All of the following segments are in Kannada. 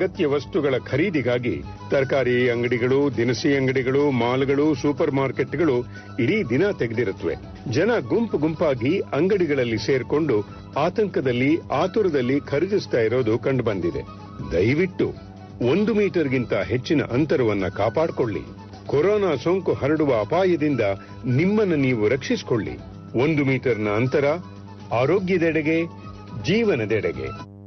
ಅಗತ್ಯ ವಸ್ತುಗಳ ಖರೀದಿಗಾಗಿ ತರಕಾರಿ ಅಂಗಡಿಗಳು ದಿನಸಿ ಅಂಗಡಿಗಳು ಮಾಲ್ಗಳು ಸೂಪರ್ ಮಾರ್ಕೆಟ್ಗಳು ಇಡೀ ದಿನ ತೆಗೆದಿರುತ್ತವೆ ಜನ ಗುಂಪು ಗುಂಪಾಗಿ ಅಂಗಡಿಗಳಲ್ಲಿ ಸೇರ್ಕೊಂಡು ಆತಂಕದಲ್ಲಿ ಆತುರದಲ್ಲಿ ಖರೀದಿಸ್ತಾ ಇರೋದು ಕಂಡುಬಂದಿದೆ ದಯವಿಟ್ಟು ಒಂದು ಮೀಟರ್ಗಿಂತ ಹೆಚ್ಚಿನ ಅಂತರವನ್ನ ಕಾಪಾಡಿಕೊಳ್ಳಿ ಕೊರೋನಾ ಸೋಂಕು ಹರಡುವ ಅಪಾಯದಿಂದ ನಿಮ್ಮನ್ನು ನೀವು ರಕ್ಷಿಸಿಕೊಳ್ಳಿ ಒಂದು ಮೀಟರ್ನ ಅಂತರ ಆರೋಗ್ಯದೆಡೆಗೆ ಜೀವನದೆಡೆಗೆ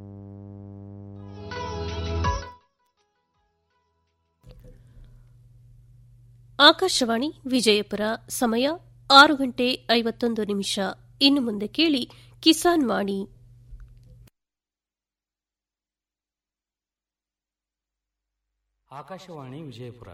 ಆಕಾಶವಾಣಿ ವಿಜಯಪುರ ಸಮಯ ಆರು ಗಂಟೆ ಐವತ್ತೊಂದು ನಿಮಿಷ ಇನ್ನು ಮುಂದೆ ಕೇಳಿ ಕಿಸಾನ್ ವಾಣಿ ಆಕಾಶವಾಣಿ ವಿಜಯಪುರ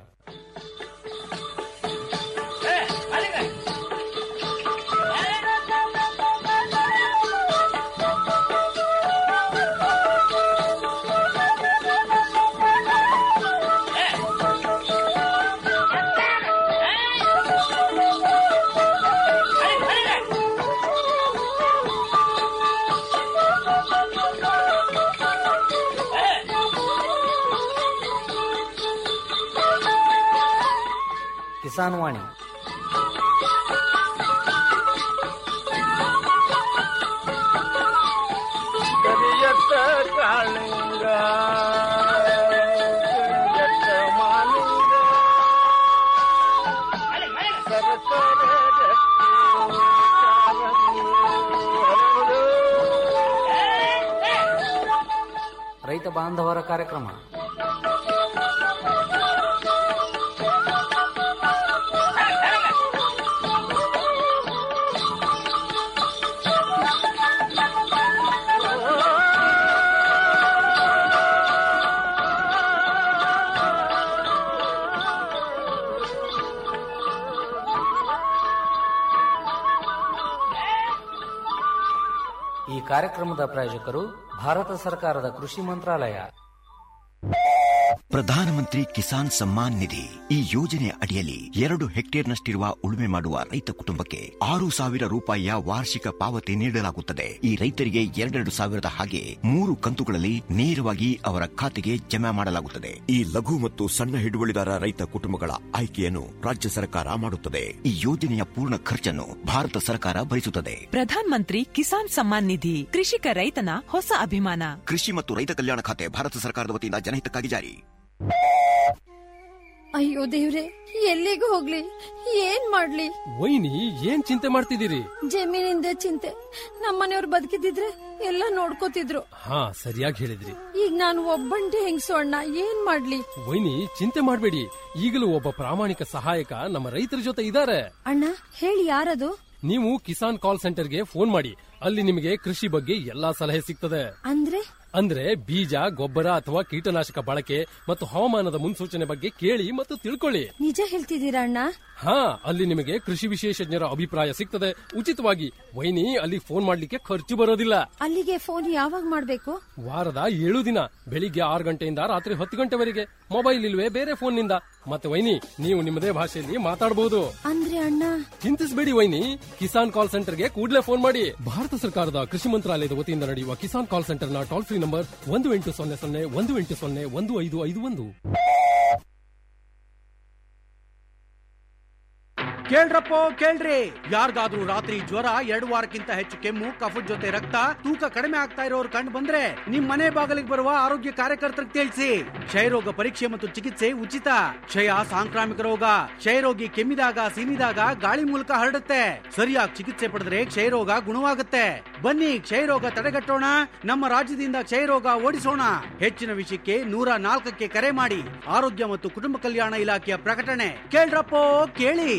ಕಿಸಾನ್ ವಾಣಿ ಕರಿಯತ್ತ ಕಾಳಿಂಗ ಕರಿಯತ್ತ ಮಾಲಿಂಗ ಸರಸರ ರಕ್ತಿ ಕಾರಂಗಿ ಹರಡು. ರೈತ ಬಾಂಧವರ ಕಾರ್ಯಕ್ರಮ ಈ ಕಾರ್ಯಕ್ರಮದ ಪ್ರಾಯೋಜಕರು ಭಾರತ ಸರ್ಕಾರದ ಕೃಷಿ ಮಂತ್ರಾಲಯ ಪ್ರಧಾನಮಂತ್ರಿ ಕಿಸಾನ್ ಸಮ್ಮಾನ್ ನಿಧಿ ಈ ಯೋಜನೆಯ ಅಡಿಯಲ್ಲಿ ಎರಡು ಹೆಕ್ಟೇರ್ನಷ್ಟಿರುವ ಉಳುಮೆ ಮಾಡುವ ರೈತ ಕುಟುಂಬಕ್ಕೆ ಆರು ಸಾವಿರ ರೂಪಾಯಿಯ ವಾರ್ಷಿಕ ಪಾವತಿ ನೀಡಲಾಗುತ್ತದೆ ಈ ರೈತರಿಗೆ ಎರಡೆರಡು ಸಾವಿರದ ಹಾಗೆ ಮೂರು ಕಂತುಗಳಲ್ಲಿ ನೇರವಾಗಿ ಅವರ ಖಾತೆಗೆ ಜಮಾ ಮಾಡಲಾಗುತ್ತದೆ ಈ ಲಘು ಮತ್ತು ಸಣ್ಣ ಹಿಡುವಳಿದಾರ ರೈತ ಕುಟುಂಬಗಳ ಆಯ್ಕೆಯನ್ನು ರಾಜ್ಯ ಸರ್ಕಾರ ಮಾಡುತ್ತದೆ ಈ ಯೋಜನೆಯ ಪೂರ್ಣ ಖರ್ಚನ್ನು ಭಾರತ ಸರ್ಕಾರ ಭರಿಸುತ್ತದೆ ಪ್ರಧಾನ್ ಮಂತ್ರಿ ಕಿಸಾನ್ ಸಮ್ಮಾನ್ ನಿಧಿ ಕೃಷಿಕ ರೈತನ ಹೊಸ ಅಭಿಮಾನ ಕೃಷಿ ಮತ್ತು ರೈತ ಕಲ್ಯಾಣ ಖಾತೆ ಭಾರತ ಸರ್ಕಾರದ ವತಿಯಿಂದ ಜನಹಿತಕ್ಕಾಗಿ ಜಾರಿ ಅಯ್ಯೋ ದೇವ್ರೆ ಎಲ್ಲಿಗೆ ಹೋಗ್ಲಿ ಏನ್ ಮಾಡ್ಲಿ ವೈನಿ ಏನ್ ಚಿಂತೆ ಮಾಡ್ತಿದ್ದೀರಿ ಜಮೀನಿಂದ ಚಿಂತೆ ನಮ್ಮನೆಯವ್ರು ಬದುಕಿದಿದ್ರೆ ಎಲ್ಲ ನೋಡ್ಕೋತಿದ್ರು ಹಾ ಸರಿಯಾಗಿ ಹೇಳಿದ್ರಿ ಈಗ ನಾನು ಒಬ್ಬಂಟಿ ಹೆಂಗ್ಸು ಅಣ್ಣ ಏನ್ ಮಾಡ್ಲಿ ವೈನಿ ಚಿಂತೆ ಮಾಡಬೇಡಿ ಈಗಲೂ ಒಬ್ಬ ಪ್ರಾಮಾಣಿಕ ಸಹಾಯಕ ನಮ್ಮ ರೈತರ ಜೊತೆ ಇದ್ದಾರೆ ಅಣ್ಣ ಹೇಳಿ ಯಾರದು ನೀವು ಕಿಸಾನ್ ಕಾಲ್ ಸೆಂಟರ್ಗೆ ಫೋನ್ ಮಾಡಿ ಅಲ್ಲಿ ನಿಮಗೆ ಕೃಷಿ ಬಗ್ಗೆ ಎಲ್ಲಾ ಸಲಹೆ ಸಿಗ್ತದೆ ಅಂದ್ರೆ ಅಂದ್ರೆ ಬೀಜ ಗೊಬ್ಬರ ಅಥವಾ ಕೀಟನಾಶಕ ಬಳಕೆ ಮತ್ತು ಹವಾಮಾನದ ಮುನ್ಸೂಚನೆ ಬಗ್ಗೆ ಕೇಳಿ ಮತ್ತು ತಿಳ್ಕೊಳ್ಳಿ ನಿಜ ಹೇಳ್ತಿದ್ದೀರಾ ಅಣ್ಣ ಹಾ ಅಲ್ಲಿ ನಿಮಗೆ ಕೃಷಿ ವಿಶೇಷಜ್ಞರ ಅಭಿಪ್ರಾಯ ಸಿಗ್ತದೆ ಉಚಿತವಾಗಿ ವೈನಿ ಅಲ್ಲಿ ಫೋನ್ ಮಾಡ್ಲಿಕ್ಕೆ ಖರ್ಚು ಬರೋದಿಲ್ಲ ಅಲ್ಲಿಗೆ ಫೋನ್ ಯಾವಾಗ ಮಾಡ್ಬೇಕು ವಾರದ ಏಳು ದಿನ ಬೆಳಿಗ್ಗೆ ಆರು ಗಂಟೆಯಿಂದ ರಾತ್ರಿ ಹತ್ತು ಗಂಟೆವರೆಗೆ ಮೊಬೈಲ್ ಇಲ್ವೇ ಬೇರೆ ಫೋನ್ ನಿಂದ ಮತ್ತೆ ವೈನಿ ನೀವು ನಿಮ್ಮದೇ ಭಾಷೆಯಲ್ಲಿ ಮಾತಾಡಬಹುದು ಅಂದ್ರೆ ಅಣ್ಣ ಚಿಂತಿಸಬೇಡಿ ವೈನಿ ಕಿಸಾನ್ ಕಾಲ್ ಸೆಂಟರ್ಗೆ ಕೂಡಲೇ ಫೋನ್ ಮಾಡಿ ಭಾರತ ಸರ್ಕಾರದ ಕೃಷಿ ಮಂತ್ರಾಲಯದ ವತಿಯಿಂದ ನಡೆಯುವ ಕಿಸಾನ್ ಕಾಲ್ ಸೆಂಟರ್ನ ಟೋಲ್ ಫ್ರೀ ನಂಬರ್ ಒಂದು ಎಂಟು ಸೊನ್ನೆ ಸೊನ್ನೆ ಒಂದು ಎಂಟು ಸೊನ್ನೆ ಒಂದು ಐದು ಐದು ಒಂದು ಕೇಳ್ರಪ್ಪೋ ಕೇಳ್ರಿ ಯಾರಿಗಾದ್ರೂ ರಾತ್ರಿ ಜ್ವರ ಎರಡು ವಾರಕ್ಕಿಂತ ಹೆಚ್ಚು ಕೆಮ್ಮು ಕಫದ ಜೊತೆ ರಕ್ತ ತೂಕ ಕಡಿಮೆ ಆಗ್ತಾ ಇರೋರು ಕಂಡು ಬಂದ್ರೆ ನಿಮ್ ಮನೆ ಬಾಗಿಲಿಗೆ ಬರುವ ಆರೋಗ್ಯ ಕಾರ್ಯಕರ್ತರಿಗೆ ತಿಳಿಸಿ ಕ್ಷಯರೋಗ ಪರೀಕ್ಷೆ ಮತ್ತು ಚಿಕಿತ್ಸೆ ಉಚಿತ ಕ್ಷಯ ಸಾಂಕ್ರಾಮಿಕ ರೋಗ ಕ್ಷಯರೋಗಿ ಕೆಮ್ಮಿದಾಗ ಸೀನಿದಾಗ ಗಾಳಿ ಮೂಲಕ ಹರಡುತ್ತೆ ಸರಿಯಾಗಿ ಚಿಕಿತ್ಸೆ ಪಡೆದ್ರೆ ಕ್ಷಯರೋಗ ಗುಣವಾಗುತ್ತೆ ಬನ್ನಿ ಕ್ಷಯರೋಗ ತಡೆಗಟ್ಟೋಣ ನಮ್ಮ ರಾಜ್ಯದಿಂದ ಕ್ಷಯರೋಗ ಓಡಿಸೋಣ ಹೆಚ್ಚಿನ ವಿಷಯಕ್ಕೆ ನೂರ ನಾಲ್ಕಕ್ಕೆ ಕರೆ ಮಾಡಿ ಆರೋಗ್ಯ ಮತ್ತು ಕುಟುಂಬ ಕಲ್ಯಾಣ ಇಲಾಖೆಯ ಪ್ರಕಟಣೆ ಕೇಳ್ರಪ್ಪೋ ಕೇಳಿ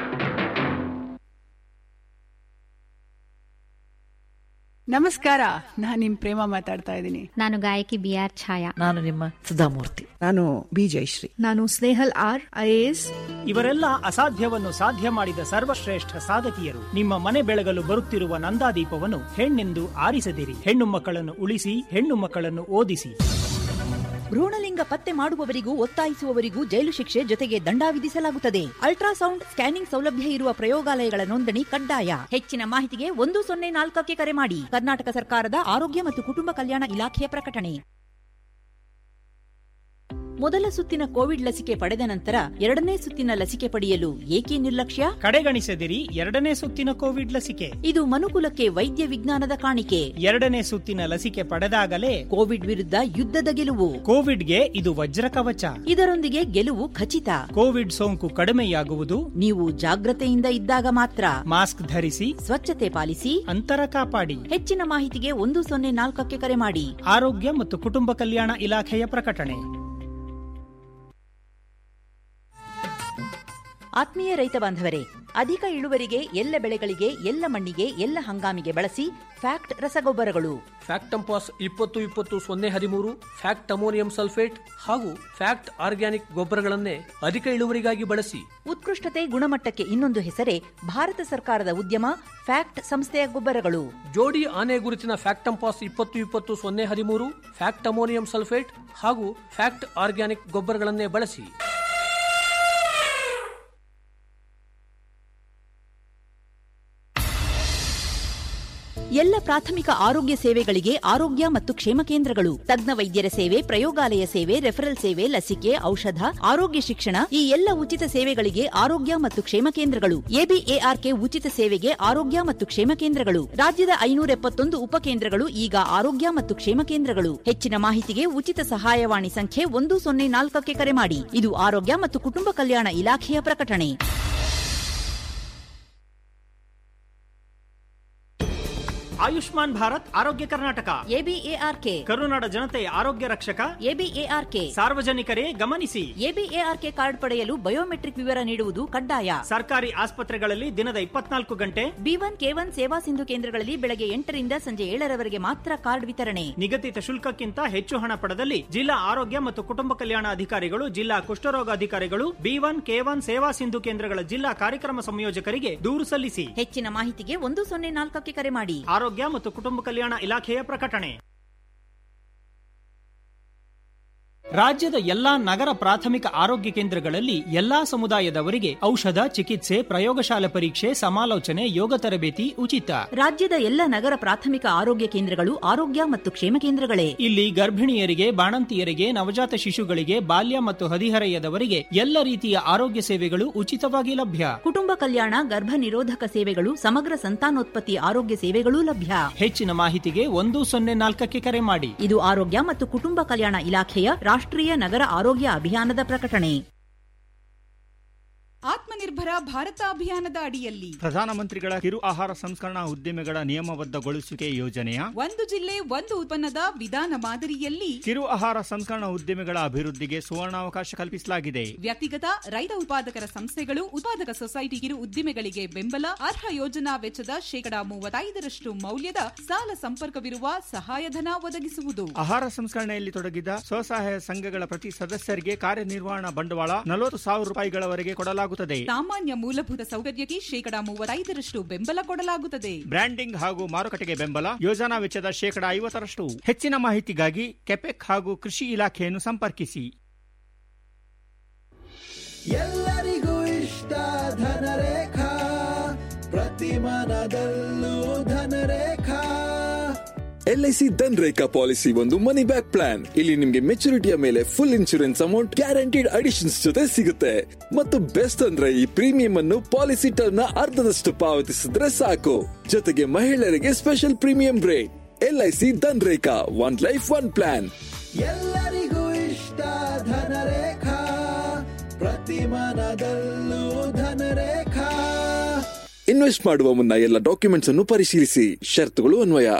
ನಮಸ್ಕಾರ ನಾನ್ ನಿಮ್ ಪ್ರೇಮ ಮಾತಾಡ್ತಾ ಇದ್ದೀನಿ ನಾನು ಗಾಯಕಿ ಬಿ ಆರ್ ಛಾಯಾ ನಾನು ನಿಮ್ಮ ಸುಧಾಮೂರ್ತಿ ನಾನು ಬಿ ಜಯಶ್ರೀ ನಾನು ಸ್ನೇಹಲ್ ಆರ್ ಐಎಎಸ್ ಇವರೆಲ್ಲ ಅಸಾಧ್ಯವನ್ನು ಸಾಧ್ಯ ಮಾಡಿದ ಸರ್ವಶ್ರೇಷ್ಠ ಸಾಧಕಿಯರು ನಿಮ್ಮ ಮನೆ ಬೆಳಗಲು ಬರುತ್ತಿರುವ ನಂದಾದೀಪವನ್ನು ಹೆಣ್ಣೆಂದು ಆರಿಸದಿರಿ ಹೆಣ್ಣು ಮಕ್ಕಳನ್ನು ಉಳಿಸಿ ಹೆಣ್ಣು ಮಕ್ಕಳನ್ನು ಓದಿಸಿ ಭ್ರೂಣಲಿಂಗ ಪತ್ತೆ ಮಾಡುವವರಿಗೂ ಒತ್ತಾಯಿಸುವವರಿಗೂ ಜೈಲು ಶಿಕ್ಷೆ ಜೊತೆಗೆ ದಂಡ ವಿಧಿಸಲಾಗುತ್ತದೆ ಅಲ್ಟ್ರಾಸೌಂಡ್ ಸ್ಕ್ಯಾನಿಂಗ್ ಸೌಲಭ್ಯ ಇರುವ ಪ್ರಯೋಗಾಲಯಗಳ ನೋಂದಣಿ ಕಡ್ಡಾಯ ಹೆಚ್ಚಿನ ಮಾಹಿತಿಗೆ ಒಂದು ಸೊನ್ನೆ ನಾಲ್ಕಕ್ಕೆ ಕರೆ ಮಾಡಿ ಕರ್ನಾಟಕ ಸರ್ಕಾರದ ಆರೋಗ್ಯ ಮತ್ತು ಕುಟುಂಬ ಕಲ್ಯಾಣ ಇಲಾಖೆಯ ಪ್ರಕಟಣೆ ಮೊದಲ ಸುತ್ತಿನ ಕೋವಿಡ್ ಲಸಿಕೆ ಪಡೆದ ನಂತರ ಎರಡನೇ ಸುತ್ತಿನ ಲಸಿಕೆ ಪಡೆಯಲು ಏಕೆ ನಿರ್ಲಕ್ಷ್ಯ ಕಡೆಗಣಿಸದಿರಿ ಎರಡನೇ ಸುತ್ತಿನ ಕೋವಿಡ್ ಲಸಿಕೆ ಇದು ಮನುಕುಲಕ್ಕೆ ವೈದ್ಯ ವಿಜ್ಞಾನದ ಕಾಣಿಕೆ ಎರಡನೇ ಸುತ್ತಿನ ಲಸಿಕೆ ಪಡೆದಾಗಲೇ ಕೋವಿಡ್ ವಿರುದ್ಧ ಯುದ್ಧದ ಗೆಲುವು ಕೋವಿಡ್ಗೆ ಇದು ವಜ್ರ ಕವಚ ಇದರೊಂದಿಗೆ ಗೆಲುವು ಖಚಿತ ಕೋವಿಡ್ ಸೋಂಕು ಕಡಿಮೆಯಾಗುವುದು ನೀವು ಜಾಗ್ರತೆಯಿಂದ ಇದ್ದಾಗ ಮಾತ್ರ ಮಾಸ್ಕ್ ಧರಿಸಿ ಸ್ವಚ್ಛತೆ ಪಾಲಿಸಿ ಅಂತರ ಕಾಪಾಡಿ ಹೆಚ್ಚಿನ ಮಾಹಿತಿಗೆ ಒಂದು ಸೊನ್ನೆ ನಾಲ್ಕಕ್ಕೆ ಕರೆ ಮಾಡಿ ಆರೋಗ್ಯ ಮತ್ತು ಕುಟುಂಬ ಕಲ್ಯಾಣ ಇಲಾಖೆಯ ಪ್ರಕಟಣೆ ಆತ್ಮೀಯ ರೈತ ಬಾಂಧವರೇ ಅಧಿಕ ಇಳುವರಿಗೆ ಎಲ್ಲ ಬೆಳೆಗಳಿಗೆ ಎಲ್ಲ ಮಣ್ಣಿಗೆ ಎಲ್ಲ ಹಂಗಾಮಿಗೆ ಬಳಸಿ ಫ್ಯಾಕ್ಟ್ ರಸಗೊಬ್ಬರಗಳು ಫ್ಯಾಕ್ಟ್ ಟಂಪಾಸ್ ಇಪ್ಪತ್ತು ಇಪ್ಪತ್ತು ಸೊನ್ನೆ ಹದಿಮೂರು ಫ್ಯಾಕ್ಟ್ ಅಮೋನಿಯಂ ಸಲ್ಫೇಟ್ ಹಾಗೂ ಫ್ಯಾಕ್ಟ್ ಆರ್ಗ್ಯಾನಿಕ್ ಗೊಬ್ಬರಗಳನ್ನೇ ಅಧಿಕ ಇಳುವರಿಗಾಗಿ ಬಳಸಿ ಉತ್ಕೃಷ್ಟತೆ ಗುಣಮಟ್ಟಕ್ಕೆ ಇನ್ನೊಂದು ಹೆಸರೇ ಭಾರತ ಸರ್ಕಾರದ ಉದ್ಯಮ ಫ್ಯಾಕ್ಟ್ ಸಂಸ್ಥೆಯ ಗೊಬ್ಬರಗಳು ಜೋಡಿ ಆನೆ ಗುರುತಿನ ಫ್ಯಾಕ್ಟ್ ಟಂಪಾಸ್ ಇಪ್ಪತ್ತು ಇಪ್ಪತ್ತು ಸೊನ್ನೆ ಹದಿಮೂರು ಫ್ಯಾಕ್ಟ್ ಅಮೋನಿಯಂ ಸಲ್ಫೇಟ್ ಹಾಗೂ ಫ್ಯಾಕ್ಟ್ ಆರ್ಗ್ಯಾನಿಕ್ ಗೊಬ್ಬರಗಳನ್ನೇ ಬಳಸಿ ಎಲ್ಲ ಪ್ರಾಥಮಿಕ ಆರೋಗ್ಯ ಸೇವೆಗಳಿಗೆ ಆರೋಗ್ಯ ಮತ್ತು ಕ್ಷೇಮ ಕೇಂದ್ರಗಳು ತಜ್ಞ ವೈದ್ಯರ ಸೇವೆ ಪ್ರಯೋಗಾಲಯ ಸೇವೆ ರೆಫರಲ್ ಸೇವೆ ಲಸಿಕೆ ಔಷಧ ಆರೋಗ್ಯ ಶಿಕ್ಷಣ ಈ ಎಲ್ಲ ಉಚಿತ ಸೇವೆಗಳಿಗೆ ಆರೋಗ್ಯ ಮತ್ತು ಕ್ಷೇಮ ಕೇಂದ್ರಗಳು ಎಬಿಎಆರ್ಕೆ ಉಚಿತ ಸೇವೆಗೆ ಆರೋಗ್ಯ ಮತ್ತು ಕ್ಷೇಮ ಕೇಂದ್ರಗಳು ರಾಜ್ಯದ ಐನೂರ ಎಪ್ಪತ್ತೊಂದು ಉಪಕೇಂದ್ರಗಳು ಈಗ ಆರೋಗ್ಯ ಮತ್ತು ಕ್ಷೇಮ ಕೇಂದ್ರಗಳು ಹೆಚ್ಚಿನ ಮಾಹಿತಿಗೆ ಉಚಿತ ಸಹಾಯವಾಣಿ ಸಂಖ್ಯೆ ಒಂದು ಸೊನ್ನೆ ನಾಲ್ಕಕ್ಕೆ ಕರೆ ಮಾಡಿ ಇದು ಆರೋಗ್ಯ ಮತ್ತು ಕುಟುಂಬ ಕಲ್ಯಾಣ ಇಲಾಖೆಯ ಪ್ರಕಟಣೆ ಆಯುಷ್ಮಾನ್ ಭಾರತ್ ಆರೋಗ್ಯ ಕರ್ನಾಟಕ ಎಬಿಎಆರ್ಕೆ ಕರುನಾಡ ಜನತೆಯ ಆರೋಗ್ಯ ರಕ್ಷಕ ಎಬಿಎಆರ್ಕೆ ಸಾರ್ವಜನಿಕರೇ ಗಮನಿಸಿ ಎಬಿಎಆರ್ಕೆ ಕಾರ್ಡ್ ಪಡೆಯಲು ಬಯೋಮೆಟ್ರಿಕ್ ವಿವರ ನೀಡುವುದು ಕಡ್ಡಾಯ ಸರ್ಕಾರಿ ಆಸ್ಪತ್ರೆಗಳಲ್ಲಿ ದಿನದ ಇಪ್ಪತ್ನಾಲ್ಕು ಗಂಟೆ ಬಿ ಒನ್ ಕೆ ಒನ್ ಸೇವಾ ಸಿಂಧು ಕೇಂದ್ರಗಳಲ್ಲಿ ಬೆಳಗ್ಗೆ ಎಂಟರಿಂದ ಸಂಜೆ ಏಳರವರೆಗೆ ಮಾತ್ರ ಕಾರ್ಡ್ ವಿತರಣೆ ನಿಗದಿತ ಶುಲ್ಕಕ್ಕಿಂತ ಹೆಚ್ಚು ಹಣ ಪಡೆದಲ್ಲಿ ಜಿಲ್ಲಾ ಆರೋಗ್ಯ ಮತ್ತು ಕುಟುಂಬ ಕಲ್ಯಾಣ ಅಧಿಕಾರಿಗಳು ಜಿಲ್ಲಾ ಕುಷ್ಠರೋಗ ಅಧಿಕಾರಿಗಳು ಬಿ ಒನ್ ಕೆ ಒನ್ ಸೇವಾ ಸಿಂಧು ಕೇಂದ್ರಗಳ ಜಿಲ್ಲಾ ಕಾರ್ಯಕ್ರಮ ಸಂಯೋಜಕರಿಗೆ ದೂರು ಸಲ್ಲಿಸಿ ಹೆಚ್ಚಿನ ಮಾಹಿತಿಗೆ ಒಂದು ಸೊನ್ನೆ ನಾಲ್ಕಕ್ಕೆ ಕರೆ ಮಾಡಿ ಆರೋಗ್ಯ ಮತ್ತು ಕುಟುಂಬ ಕಲ್ಯಾಣ ಇಲಾಖೆಯ ಪ್ರಕಟಣೆ ರಾಜ್ಯದ ಎಲ್ಲಾ ನಗರ ಪ್ರಾಥಮಿಕ ಆರೋಗ್ಯ ಕೇಂದ್ರಗಳಲ್ಲಿ ಎಲ್ಲಾ ಸಮುದಾಯದವರಿಗೆ ಔಷಧ ಚಿಕಿತ್ಸೆ ಪ್ರಯೋಗಶಾಲೆ ಪರೀಕ್ಷೆ ಸಮಾಲೋಚನೆ ಯೋಗ ತರಬೇತಿ ಉಚಿತ ರಾಜ್ಯದ ಎಲ್ಲ ನಗರ ಪ್ರಾಥಮಿಕ ಆರೋಗ್ಯ ಕೇಂದ್ರಗಳು ಆರೋಗ್ಯ ಮತ್ತು ಕ್ಷೇಮ ಕೇಂದ್ರಗಳೇ ಇಲ್ಲಿ ಗರ್ಭಿಣಿಯರಿಗೆ ಬಾಣಂತಿಯರಿಗೆ ನವಜಾತ ಶಿಶುಗಳಿಗೆ ಬಾಲ್ಯ ಮತ್ತು ಹದಿಹರೆಯದವರಿಗೆ ಎಲ್ಲ ರೀತಿಯ ಆರೋಗ್ಯ ಸೇವೆಗಳು ಉಚಿತವಾಗಿ ಲಭ್ಯ ಕುಟುಂಬ ಕಲ್ಯಾಣ ಗರ್ಭ ನಿರೋಧಕ ಸೇವೆಗಳು ಸಮಗ್ರ ಸಂತಾನೋತ್ಪತ್ತಿ ಆರೋಗ್ಯ ಸೇವೆಗಳೂ ಲಭ್ಯ ಹೆಚ್ಚಿನ ಮಾಹಿತಿಗೆ ಒಂದು ಸೊನ್ನೆ ನಾಲ್ಕಕ್ಕೆ ಕರೆ ಮಾಡಿ ಇದು ಆರೋಗ್ಯ ಮತ್ತು ಕುಟುಂಬ ಕಲ್ಯಾಣ ಇಲಾಖೆಯ ರಾಷ್ಟ್ರೀಯ ನಗರ ಆರೋಗ್ಯ ಅಭಿಯಾನದ ಪ್ರಕಟಣೆ ಆತ್ಮನಿರ್ಭರ ಭಾರತ ಅಭಿಯಾನದ ಅಡಿಯಲ್ಲಿ ಪ್ರಧಾನಮಂತ್ರಿಗಳ ಕಿರು ಆಹಾರ ಸಂಸ್ಕರಣಾ ಉದ್ದಿಮೆಗಳ ನಿಯಮಬದ್ಧಗೊಳಿಸುವಿಕೆ ಯೋಜನೆಯ ಒಂದು ಜಿಲ್ಲೆ ಒಂದು ಉತ್ಪನ್ನದ ವಿಧಾನ ಮಾದರಿಯಲ್ಲಿ ಕಿರು ಆಹಾರ ಸಂಸ್ಕರಣಾ ಉದ್ದಿಮೆಗಳ ಅಭಿವೃದ್ಧಿಗೆ ಸುವರ್ಣಾವಕಾಶ ಕಲ್ಪಿಸಲಾಗಿದೆ ವ್ಯಕ್ತಿಗತ ರೈತ ಉತ್ಪಾದಕರ ಸಂಸ್ಥೆಗಳು ಉತ್ಪಾದಕ ಸೊಸೈಟಿ ಕಿರು ಉದ್ದಿಮೆಗಳಿಗೆ ಬೆಂಬಲ ಅರ್ಹ ಯೋಜನಾ ವೆಚ್ಚದ ಶೇಕಡಾ ಮೂವತ್ತೈದರಷ್ಟು ಮೌಲ್ಯದ ಸಾಲ ಸಂಪರ್ಕವಿರುವ ಸಹಾಯಧನ ಒದಗಿಸುವುದು ಆಹಾರ ಸಂಸ್ಕರಣೆಯಲ್ಲಿ ತೊಡಗಿದ ಸ್ವಸಹಾಯ ಸಂಘಗಳ ಪ್ರತಿ ಸದಸ್ಯರಿಗೆ ಕಾರ್ಯನಿರ್ವಹಣಾ ಬಂಡವಾಳ ನಲವತ್ತು ಸಾವಿರ ರೂಪಾಯಿಗಳವರೆಗೆ ಕೊಡಲಾಗುತ್ತದೆ ಸಾಮಾನ್ಯ ಮೂಲಭೂತ ಸೌಕರ್ಯಕ್ಕೆ ಶೇಕಡಾ ಮೂವತ್ತೈದರಷ್ಟು ಬೆಂಬಲ ಕೊಡಲಾಗುತ್ತದೆ ಬ್ರ್ಯಾಂಡಿಂಗ್ ಹಾಗೂ ಮಾರುಕಟ್ಟೆಗೆ ಬೆಂಬಲ ಯೋಜನಾ ವೆಚ್ಚದ ಶೇಕಡಾ ಐವತ್ತರಷ್ಟು ಹೆಚ್ಚಿನ ಮಾಹಿತಿಗಾಗಿ ಕೆಪೆಕ್ ಹಾಗೂ ಕೃಷಿ ಇಲಾಖೆಯನ್ನು ಸಂಪರ್ಕಿಸಿ ಎಲ್ಲರಿಗೂ ಇಷ್ಟ ಧನರೇಖಾ ಪ್ರತಿ ಮನದಲ್ಲೂ ಧನರೇಖಾ ಎಲ್ಐಸಿ ಧನ್ ರೇಖಾ ಪಾಲಿಸಿ ಒಂದು ಮನಿ ಬ್ಯಾಕ್ ಪ್ಲಾನ್ ಇಲ್ಲಿ ನಿಮ್ಗೆ ಮೆಚುರಿಟಿಯ ಮೇಲೆ full insurance amount guaranteed additions ಜೊತೆ ಸಿಗುತ್ತೆ ಮತ್ತು ಬೆಸ್ಟ್ ಅಂದ್ರೆ ಈ ಪ್ರೀಮಿಯಂ ಅನ್ನು ಪಾಲಿಸಿ ಟರ್ಮ್ ನ ಅರ್ಧದಷ್ಟು ಪಾವತಿಸಿದ್ರೆ ಸಾಕು ಜೊತೆಗೆ ಮಹಿಳೆಯರಿಗೆ special premium rate LIC Dhan Rekha one life one plan ಎಲ್ಲರಿಗೂ ಇಷ್ಟ ಧನರೇಖಾ ಪ್ರತಿ ಮನದಲ್ಲೂ ಧನರೇಖಾ ಇನ್ವೆಸ್ಟ್ ಮಾಡುವ ಮುನ್ನ ಎಲ್ಲ ಡಾಕ್ಯುಮೆಂಟ್ಸ್ ಅನ್ನು ಪರಿಶೀಲಿಸಿ ಷರತ್ತುಗಳು ಅನ್ವಯ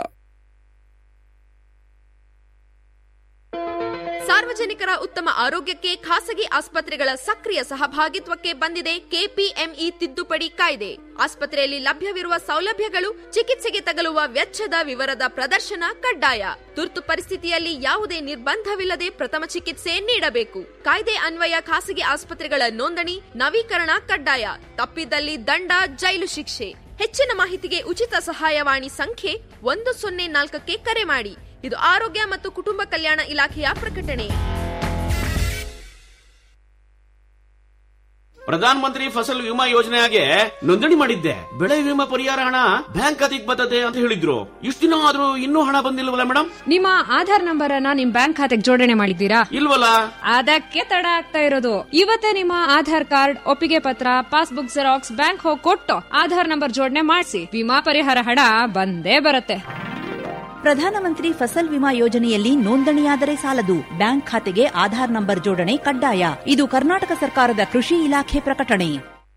ಸಾರ್ವಜನಿಕರ ಉತ್ತಮ ಆರೋಗ್ಯಕ್ಕೆ ಖಾಸಗಿ ಆಸ್ಪತ್ರೆಗಳ ಸಕ್ರಿಯ ಸಹಭಾಗಿತ್ವಕ್ಕೆ ಬಂದಿದೆ ಕೆಪಿಎಂಇ ತಿದ್ದುಪಡಿ ಕಾಯ್ದೆ ಆಸ್ಪತ್ರೆಯಲ್ಲಿ ಲಭ್ಯವಿರುವ ಸೌಲಭ್ಯಗಳು ಚಿಕಿತ್ಸೆಗೆ ತಗಲುವ ವೆಚ್ಚದ ವಿವರದ ಪ್ರದರ್ಶನ ಕಡ್ಡಾಯ ತುರ್ತು ಪರಿಸ್ಥಿತಿಯಲ್ಲಿ ಯಾವುದೇ ನಿರ್ಬಂಧವಿಲ್ಲದೆ ಪ್ರಥಮ ಚಿಕಿತ್ಸೆ ನೀಡಬೇಕು ಕಾಯ್ದೆ ಅನ್ವಯ ಖಾಸಗಿ ಆಸ್ಪತ್ರೆಗಳ ನೋಂದಣಿ ನವೀಕರಣ ಕಡ್ಡಾಯ ತಪ್ಪಿದಲ್ಲಿ ದಂಡ ಜೈಲು ಶಿಕ್ಷೆ ಹೆಚ್ಚಿನ ಮಾಹಿತಿಗೆ ಉಚಿತ ಸಹಾಯವಾಣಿ ಸಂಖ್ಯೆ ಒಂದು ಸೊನ್ನೆ ನಾಲ್ಕಕ್ಕೆ ಕರೆ ಮಾಡಿ ಇದು ಆರೋಗ್ಯ ಮತ್ತು ಕುಟುಂಬ ಕಲ್ಯಾಣ ಇಲಾಖೆಯ ಪ್ರಕಟಣೆ ಪ್ರಧಾನ ಮಂತ್ರಿ ಫಸಲ್ ವಿಮಾ ಯೋಜನೆಗೆ ನೋಂದಣಿ ಮಾಡಿದ್ದೆ ಬೆಳೆ ವಿಮಾ ಪರಿಹಾರ ಹಣ ಬ್ಯಾಂಕ್ ಖಾತೆಗೆ ಬರ್ತದೆ ಅಂತ ಹೇಳಿದ್ರು ಇಷ್ಟು ದಿನ ಆದ್ರೂ ಇನ್ನೂ ಹಣ ಬಂದಿಲ್ವಲ್ಲ ಮೇಡಮ್ ನಿಮ್ಮ ಆಧಾರ್ ನಂಬರ್ ಅನ್ನ ನಿಮ್ ಬ್ಯಾಂಕ್ ಖಾತೆಗೆ ಜೋಡಣೆ ಮಾಡಿದ್ದೀರಾ ಇಲ್ವಲ್ಲ ಅದಕ್ಕೆ ತಡ ಆಗ್ತಾ ಇರೋದು ಇವತ್ತೇ ನಿಮ್ಮ ಆಧಾರ್ ಕಾರ್ಡ್ ಒಪ್ಪಿಗೆ ಪತ್ರ ಪಾಸ್ಬುಕ್ ಜೆರಾಕ್ಸ್ ಬ್ಯಾಂಕ್ ಹೋಗಿ ಕೊಟ್ಟು ಆಧಾರ್ ನಂಬರ್ ಜೋಡಣೆ ಮಾಡಿಸಿ ವಿಮಾ ಪರಿಹಾರ ಹಣ ಬಂದೇ ಬರುತ್ತೆ ಪ್ರಧಾನಮಂತ್ರಿ ಫಸಲ್ ವಿಮಾ ಯೋಜನೆಯಲ್ಲಿ ನೋಂದಣಿಯಾದರೆ ಸಾಲದು ಬ್ಯಾಂಕ್ ಖಾತೆಗೆ ಆಧಾರ್ ನಂಬರ್ ಜೋಡಣೆ ಕಡ್ಡಾಯ ಇದು ಕರ್ನಾಟಕ ಸರ್ಕಾರದ ಕೃಷಿ ಇಲಾಖೆ ಪ್ರಕಟಣೆ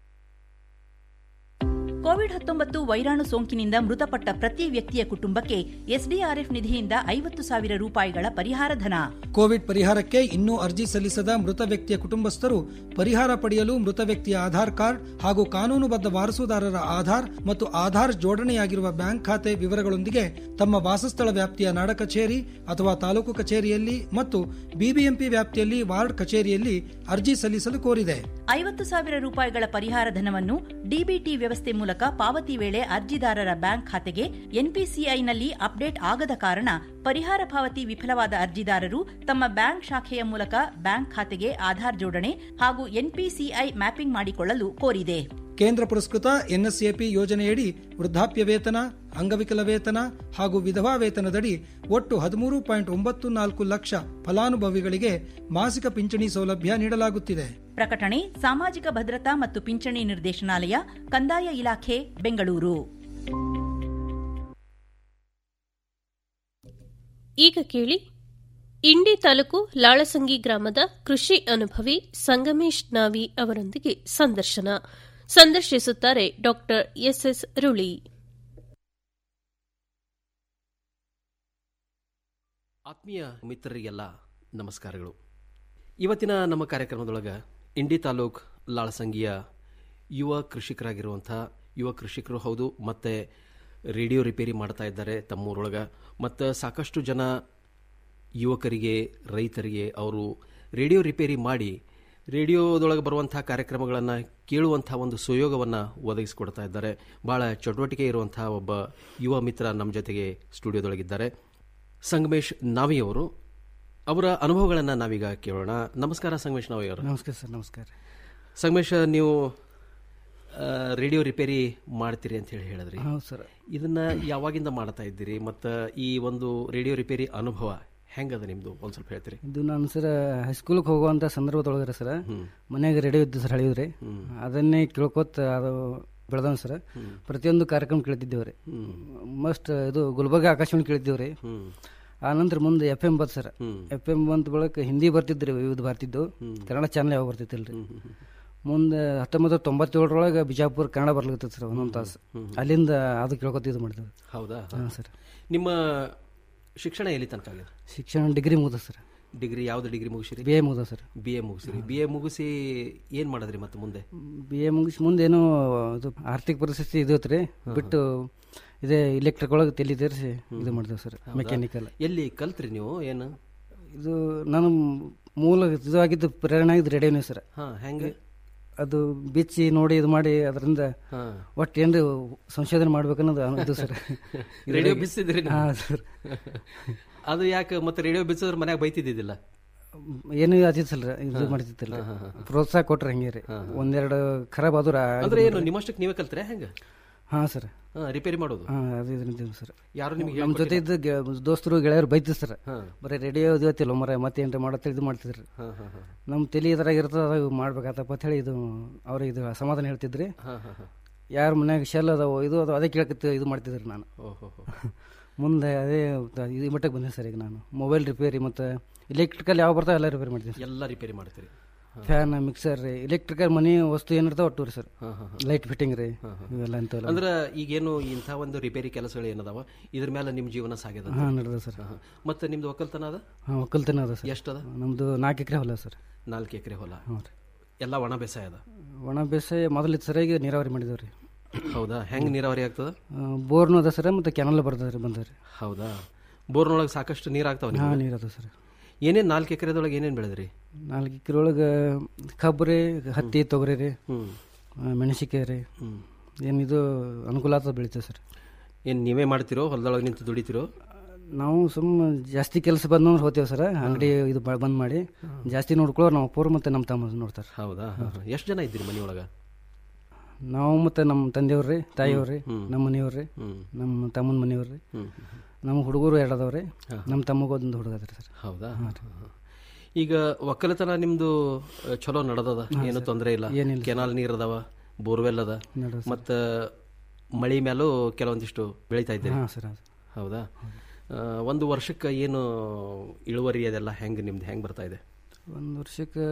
ಕೋವಿಡ್ ಹತ್ತೊಂಬತ್ತು ವೈರಾಣು ಸೋಂಕಿನಿಂದ ಮೃತಪಟ್ಟ ಪ್ರತಿ ವ್ಯಕ್ತಿಯ ಕುಟುಂಬಕ್ಕೆ ಎಸ್ಡಿಆರ್ಎಫ್ ನಿಧಿಯಿಂದ ಐವತ್ತು ಸಾವಿರ ರೂಪಾಯಿಗಳ ಪರಿಹಾರ ಧನ ಕೋವಿಡ್ ಪರಿಹಾರಕ್ಕೆ ಇನ್ನೂ ಅರ್ಜಿ ಸಲ್ಲಿಸದ ಮೃತ ವ್ಯಕ್ತಿಯ ಕುಟುಂಬಸ್ಥರು ಪರಿಹಾರ ಪಡೆಯಲು ಮೃತ ವ್ಯಕ್ತಿಯ ಆಧಾರ್ ಕಾರ್ಡ್ ಹಾಗೂ ಕಾನೂನುಬದ್ಧ ವಾರಸುದಾರರ ಆಧಾರ್ ಮತ್ತು ಆಧಾರ್ ಜೋಡಣೆಯಾಗಿರುವ ಬ್ಯಾಂಕ್ ಖಾತೆ ವಿವರಗಳೊಂದಿಗೆ ತಮ್ಮ ವಾಸಸ್ಥಳ ವ್ಯಾಪ್ತಿಯ ನಾಡ ಕಚೇರಿ ಅಥವಾ ತಾಲೂಕು ಕಚೇರಿಯಲ್ಲಿ ಮತ್ತು ಬಿಬಿಎಂಪಿ ವ್ಯಾಪ್ತಿಯಲ್ಲಿ ವಾರ್ಡ್ ಕಚೇರಿಯಲ್ಲಿ ಅರ್ಜಿ ಸಲ್ಲಿಸಲು ಕೋರಿದೆ ಐವತ್ತು ಸಾವಿರ ರೂಪಾಯಿಗಳ ಪರಿಹಾರ ಧನವನ್ನು ಡಿಬಿಟಿ ವ್ಯವಸ್ಥೆ ಮೂಲಕ ಪಾವತಿ ವೇಳೆ ಅರ್ಜಿದಾರರ ಬ್ಯಾಂಕ್ ಖಾತೆಗೆ ಎನ್ಪಿಸಿಐನಲ್ಲಿ ಅಪ್ಡೇಟ್ ಆಗದ ಕಾರಣ ಪರಿಹಾರ ಪಾವತಿ ವಿಫಲವಾದ ಅರ್ಜಿದಾರರು ತಮ್ಮ ಬ್ಯಾಂಕ್ ಶಾಖೆಯ ಮೂಲಕ ಬ್ಯಾಂಕ್ ಖಾತೆಗೆ ಆಧಾರ್ ಜೋಡಣೆ ಹಾಗೂ ಎನ್ಪಿಸಿಐ ಮ್ಯಾಪಿಂಗ್ ಮಾಡಿಕೊಳ್ಳಲು ಕೋರಿದೆ ಕೇಂದ್ರ ಪುರಸ್ಕೃತ ಎನ್ಎಸ್ಎಪಿ ಯೋಜನೆಯಡಿ ವೃದ್ಧಾಪ್ಯ ವೇತನ ಅಂಗವಿಕಲ ವೇತನ ಹಾಗೂ ವಿಧವಾ ವೇತನದಡಿ ಒಟ್ಟು ಹದಿಮೂರು ಪಾಯಿಂಟ್ ಒಂಬತ್ತು ನಾಲ್ಕು ಲಕ್ಷ ಫಲಾನುಭವಿಗಳಿಗೆ ಮಾಸಿಕ ಪಿಂಚಣಿ ಸೌಲಭ್ಯ ನೀಡಲಾಗುತ್ತಿದೆ ಪ್ರಕಟಣೆ ಸಾಮಾಜಿಕ ಭದ್ರತಾ ಮತ್ತು ಪಿಂಚಣಿ ನಿರ್ದೇಶನಾಲಯ ಕಂದಾಯ ಇಲಾಖೆ ಬೆಂಗಳೂರು ಈಗ ಕೇಳಿ ಇಂಡಿ ತಾಲೂಕು ಲಾಳಸಂಗಿ ಗ್ರಾಮದ ಕೃಷಿ ಅನುಭವಿ ಸಂಗಮೇಶ್ ನಾವಿ ಅವರೊಂದಿಗೆ ಸಂದರ್ಶನ ಸಂದರ್ಶಿಸುತ್ತಾರೆ ಡಾಕ್ಟರ್ ಎಸ್ಎಸ್ ರುಳಿ ಆತ್ಮೀಯ ಮಿತ್ರರಿಗೆಲ್ಲ ನಮಸ್ಕಾರಗಳು ಇವತ್ತಿನ ನಮ್ಮ ಕಾರ್ಯಕ್ರಮದೊಳಗೆ ಇಂಡಿ ತಾಲೂಕ್ ಲಾಳಸಂಗಿಯ ಯುವ ಕೃಷಿಕರಾಗಿರುವಂಥ ಯುವ ಕೃಷಿಕರು ಹೌದು ಮತ್ತು ರೇಡಿಯೋ ರಿಪೇರಿ ಮಾಡ್ತಾ ಇದ್ದಾರೆ ತಮ್ಮೂರೊಳಗೆ ಮತ್ತು ಸಾಕಷ್ಟು ಜನ ಯುವಕರಿಗೆ ರೈತರಿಗೆ ಅವರು ರೇಡಿಯೋ ರಿಪೇರಿ ಮಾಡಿ ರೇಡಿಯೋದೊಳಗೆ ಬರುವಂಥ ಕಾರ್ಯಕ್ರಮಗಳನ್ನು ಕೇಳುವಂಥ ಒಂದು ಸುಯೋಗವನ್ನು ಒದಗಿಸಿಕೊಡ್ತಾ ಇದ್ದಾರೆ ಭಾಳ ಚಟುವಟಿಕೆ ಇರುವಂಥ ಒಬ್ಬ ಯುವ ಮಿತ್ರ ನಮ್ಮ ಜೊತೆಗೆ ಸ್ಟುಡಿಯೋದೊಳಗಿದ್ದಾರೆ ಸಂಗಮೇಶ್ ನಾವಿಯವರು ಅವರ ಅನುಭವಗಳನ್ನು ನಾವೀಗ ಕೇಳೋಣ ನಮಸ್ಕಾರ ಸಂಗಮೇಶ್ ನಾವಿಯವರು ನಮಸ್ಕಾರ ಸರ್ ನಮಸ್ಕಾರ ಸಂಗಮೇಶ್ ನೀವು ಆ, ರೇಡಿಯೋ ರಿಪೇರಿ ಮಾಡ್ತೀರಿ ಅಂತ ಹೇಳಿ ಹೇಳಿದ್ರಿ ಹೌದು ಸರ್ ಇದನ್ನ ಯಾವಾಗಿಂದ ಮಾಡ್ತಾ ಇದ್ದೀರಿ ಮತ್ತು ಈ ಒಂದು ರೇಡಿಯೋ ರಿಪೇರಿ ಅನುಭವ ಹೆಂಗದ ನಿಮ್ದು ಒಂದ್ ಸ್ವಲ್ಪ ಹೇಳ್ತೀರಿ ಇದು ನಾನು ಸರ್ ಹೈಸ್ಕೂಲ್ಗೆ ಹೋಗುವಂಥ ಸಂದರ್ಭದೊಳಗೆ ಸರ್ ಮನ್ಯಾಗ ರೇಡಿಯೋ ಇದ್ದು ಸರ್ ಹಳಿದ್ರಿ ಅದನ್ನೇ ಕೇಳ್ಕೊತ ಅದು ಬೆಳೆದವ್ ಸರ್ ಪ್ರತಿಯೊಂದು ಕಾರ್ಯಕ್ರಮ ಕೇಳ್ತಿದ್ದೇವೆ ರೀ ಮಸ್ಟ್ ಇದು ಗುಲ್ಬರ್ಗ ಆಕಾಶವಾಣಿ ಕೇಳಿದ್ದೇವೆ ರೀ ಆ ನಂತರ ಮುಂದೆ ಎಫ್ ಎಂ ಬಂತು ಸರ್ ಎಫ್ ಎಂ ಬಂತ ಬಳಕ ಹಿಂದಿ ಬರ್ತಿದ್ರಿ ವಿವಿಧ ಬರ್ತಿದ್ದು ಕನ್ನಡ ಚಾನಲ್ ಯಾವ ಬರ್ತಿತ್ತಿಲ್ಲ ರೀ ಮುಂದೆ ಹತ್ತೊಂಬತ್ತು ತೊಂಬತ್ತೇಳರೊಳಗೆ ಬಿಜಾಪುರ ಕನ್ನಡ ಬರ್ಲಿಕ್ಕೆ ಸರ್ ಒಂದೊಂದು ತಾಸು ಅಲ್ಲಿಂದ ಅದು ಕೇಳ್ಕೊತ ಇದು ಮಾಡಿದ್ವಿ ಹೌದಾ ಹಾಂ ಸರ್ ನಿಮ್ಮ ಶಿಕ್ಷಣ ಎಲ್ಲಿ ತನಕ ಆಗಿದೆ ಶಿಕ್ಷಣ ಡಿಗ್ರಿ ಮುಗ್ದ ಸರ್ ಡಿಗ್ರಿ ಯಾವ್ದು ಡಿಗ್ರಿ ಮುಗಿಸಿರಿ ಬಿ ಎ ಮುಗ್ದ ಸರ್ ಬಿ ಎ ಮುಗಿಸಿರಿ ಬಿ ಎ ಮುಗಿಸಿ ಏನ್ ಮಾಡಿದ್ರಿ ಮತ್ತೆ ಮುಂದೆ ಬಿ ಎ ಮುಗಿಸಿ ಮುಂದೆ ಏನೋ ಇದು ಆರ್ಥಿಕ ಪರಿಸ್ಥಿತಿ ಇದು ರೀ ಬಿಟ್ಟು ಇದೇ ಇಲೆಕ್ಟ್ರಿಕ್ ಒಳಗೆ ತಲೆ ತೀರಿಸಿ ಇದು ಮಾಡ್ತೇವೆ ಸರ್ ಹೌದಾ? ಮೆಕ್ಯಾನಿಕಲ್ ಎಲ್ಲಿ ಕಲ್ತ್ರಿ ನೀವು ಏನು ಇದು ನಾನು ಮೂಲ ಇದು ಆಗಿದ್ದು ಪ್ರೇರಣೆ ಆಗಿದ್ದು ರೇಡಿಯೋನೇ ಸರ್ ಹಾ, ಹೆಂಗೆ? ಅದು ಬಿಚ್ಚಿ ನೋಡಿ ಇದು ಮಾಡಿ ಅದರಿಂದ ಹಾ. ಒಟ್ಟು ಏನು ಸಂಶೋಧನೆ ಮಾಡ್ಬೇಕನ್ನೋದು ಅನ್- ಇದು ಸರ್ ರೇಡಿಯೋ ಬಿಸಿದ್ರಿ ನೀವು? ಹಾಂ ಸರ್ ಅದು ಯಾಕೆ ಮತ್ತೆ ರೇಡಿಯೋ ಬಿಸಿದ್ರೆ ಮನ್ಯಾಗ ಬೈತಿದ್ದಿಲ್ಲ ಏನು ಆತಿತ್ತಲ್ಲ ಇದು ಹಾ. ಮಾಡ್ತಿತ್ತಿಲ್ಲ ಹಾ, ಹಾ, ಹಾ. ಪ್ರೋತ್ಸಾಹ ಕೊಟ್ರೆ ಹಂಗೆ ರೀ ಒಂದೆರಡು ಖರಾಬ್ ಆದ್ರ ಅಂದ್ರೆ ಏನು ನಿಮ್ಮಷ್ಟಕ್ಕೆ ನೀವೇ ಕಲ್ತ್ರೆ ಹೆಂಗ ಹಾಂ ಸರ್ ಹಾ, ರಿಪೇರಿ ಮಾಡೋದು ಹಾಂ ಅದು ಇದರಿಂದ ಸರ್ ಯಾರು ನಿಮ್ಗೆ ನಮ್ಮ ಜೊತೆ ಇದ್ದ ಗೆ- ದೋಸ್ತರು ಗೆಳೆಯರು ಬೈತಿದ್ರು ಸರ್ ಹಾ. ಬರೀ ರೇಡಿಯೋ ಇವತ್ತಿಲ್ಲ ಮರ ಮತ್ತೆ ಏನ್ರ ಮಾಡತ್ತೆ ಇದು ಮಾಡ್ತಿದ್ರಿ ಹಾ, ಹಾ, ಹಾ. ನಮ್ಮ ತಲೆ ಇದ್ರಾಗ ಇರ್ತದ ಅದು ಮಾಡ್ಬೇಕಾತಪ್ಪ ಅಂತ ಹೇಳಿ ಇದು ಅವ್ರಿಗೆ ಇದು ಸಮಾಧಾನ ಹೇಳ್ತಿದ್ರಿ ಹಾ, ಹಾ, ಹಾ. ಯಾರ ಮನ್ಯಾಗ ಶೆಲ್ ಅದಾವ ಇದು ಅದಾವ ಅದೇ ಕೇಳಕತ್ತ ಇದು ಮಾಡ್ತಿದ್ರಿ ನಾನು ಓಹೋ ಹೋ. ಮುಂದೆ ಅದೇ ಇದು ಮಟ್ಟಕ್ಕೆ ಬಂದೆ ಸರ್ ಈಗ ನಾನು ಮೊಬೈಲ್ ರಿಪೇರಿ ಮತ್ತು ಇಲೆಕ್ಟ್ರಿಕಲ್ ಯಾವ ಬರ್ತಾವ ಎಲ್ಲ ರಿಪೇರಿ ಮಾಡ್ತೀನಿ ಸರ್. ಎಲ್ಲ ರಿಪೇರಿ ಮಾಡ್ತೀರಿ ಹಾ. ಫ್ಯಾನ್ ಮಿಕ್ಸರ್ ರೀ ಇಲೆಕ್ಟ್ರಿಕಲ್ ಮನಿ ವಸ್ತು ಏನಿರ್ತಾವ ಒಟ್ಟು ರೀ ಸರ್ ಹಾ, ಹಾ, ಹಾ. ಲೈಟ್ ಫಿಟ್ಟಿಂಗ್ ರೀ ಹಾ, ಹಾ. ಇವೆಲ್ಲ ಇಂಥವೆಲ್ಲ ಅಂದ್ರೆ ಈಗೇನು ಇಂಥ ಒಂದು ರಿಪೇರಿ ಕೆಲಸಗಳು ಏನದಾವ ಇದ್ರ ಮೇಲೆ ನಿಮ್ಮ ಜೀವನ ಸಾಗ್ಯದ ಹಾ, ನಡ್ದದ ಸರ್. ಹಾ, ಹಾ. ಮತ್ತೆ ನಿಮ್ದು ಒಕ್ಕಲ್ತನ ಅದ ಹಾಂ ಒಕ್ಕಲ್ತನ ಅದ ಸರ್ ಎಷ್ಟದ ನಮ್ಮದು ನಾಲ್ಕು ಎಕರೆ ಹೊಲ ಸರ್ ನಾಲ್ಕು ಎಕರೆ ಹೊಲ ಹ್ಞೂ ರೀ ಎಲ್ಲ ಒಣ ಬೇಸಾಯ ಅದ ಒಣ ಬೇಸಾಯ ಮೊದಲಿತ್ತು ಸರ್ ಈಗ ನೀರಾವರಿ ಮಾಡಿದೇವೆ ರೀ ಹೌದಾ ಹೆಂಗ್ ನೀರಾವರಿ ಆಗ್ತದ ಬೋರ್ನು ಅದ ಸರ್ ಮತ್ತು ಕೆನಲ್ ಬರ್ತದೆ ರೀ ಬಂದ ರೀ ಹೌದಾ ಬೋರ್ನೊಳಗೆ ಸಾಕಷ್ಟು ನೀರು ಆಗ್ತಾವ ಹಾಂ ನೀರು ಅದ ಸರ್ ಏನೇನ್ ನಾಲ್ಕು ಎಕರೆದೊಳಗೆ ಏನೇನ್ ಬೆಳೆದ್ರಿ ನಾಲ್ಕು ಎಕರೆ ಒಳಗೆ ಕಬ್ಬು ರೀ ಹತ್ತಿ ತೊಗರಿ ರೀ ಹ್ಮ್. ಆ, ಮೆಣಸಿನ್ಕಾಯಿ ರೀ ಹ್ಮ್. ಏನಿದು ಅನುಕೂಲ ಆಗ್ತದೆ ಬೆಳಿತೇವೆ ಸರ್ ಏನ್ ನೀವೇ ಮಾಡ್ತಿರೋ ಹೊಲದೊಳಗೆ ನಿಂತು ದುಡಿತಿರೋ ನಾವು ಸುಮ್ ಜಾಸ್ತಿ ಕೆಲಸ ಬಂದ್ರೆ ಹೋಗ್ತೇವೆ ಸರ್ ಅಂಗಡಿ ಇದು ಬ- ಬಂದ್ ಮಾಡಿ ಜಾಸ್ತಿ ನೋಡ್ಕೊಳ್ಳೋರು ನಮ್ಮ ಅಪ್ಪರು ಮತ್ತೆ ನಮ್ಮ ತಮ್ಮ ನೋಡ್ತಾರೆ ಹೌದಾ ಎಷ್ಟು ಜನ ಇದ್ದೀರಿ ಮನೆಯೊಳಗ ನಾವು ಮತ್ತೆ ನಮ್ಮ ತಂದೆಯವ್ರಿ ತಾಯಿಯವ್ರಿ ಹ್ಮ್. ನಮ್ಮ ಮನೆಯವ್ರಿ ಹ್ಮ್. ನಮ್ಮ ತಮ್ಮನ ಮನೆಯವ್ರಿ ಹ್ಮ್. ನಮ್ಮ ಹುಡುಗರು ಎರಡು ಅದಾವ್ರಿ ಹಾ. ನಮ್ಮ ತಮ್ಮಗೊಂದು ಹುಡುಗ ಅದ್ರಿ ಸರ್ ಹೌದಾ ಈಗ ಒಕ್ಕಲತನ ನಿಮ್ದು ಅಹ್, ಚಲೋ ನಡೆದದ ಹಾ, ಏನು ಸರ್. ತೊಂದರೆ ಇಲ್ಲ ಏನಿಲ್ಲ ಕೆನಾಲ್ ನೀರ್ ಅದಾವ ಬೋರ್ವೆಲ್ ಅದ ನಡ್ದದ ಸರ್. ಮತ್ತ ಮಳಿ ಮೇಲೂ ಕೆಲವೊಂದಿಷ್ಟು ಬೆಳಿತಾ ಇದ್ದೀರಿ ಹಾ, ಸರ್, ಹೌದು. ಹೌದಾ ಆ, ಒಂದು ವರ್ಷಕ್ಕೆ ಏನು ಇಳುವರಿ ಅದೆಲ್ಲ ಹೆಂಗ್ ನಿಮ್ದು ಹೆಂಗ್ ಬರ್ತಾ ಇದೆ ಒಂದು ವರ್ಷಕ್ಕೆ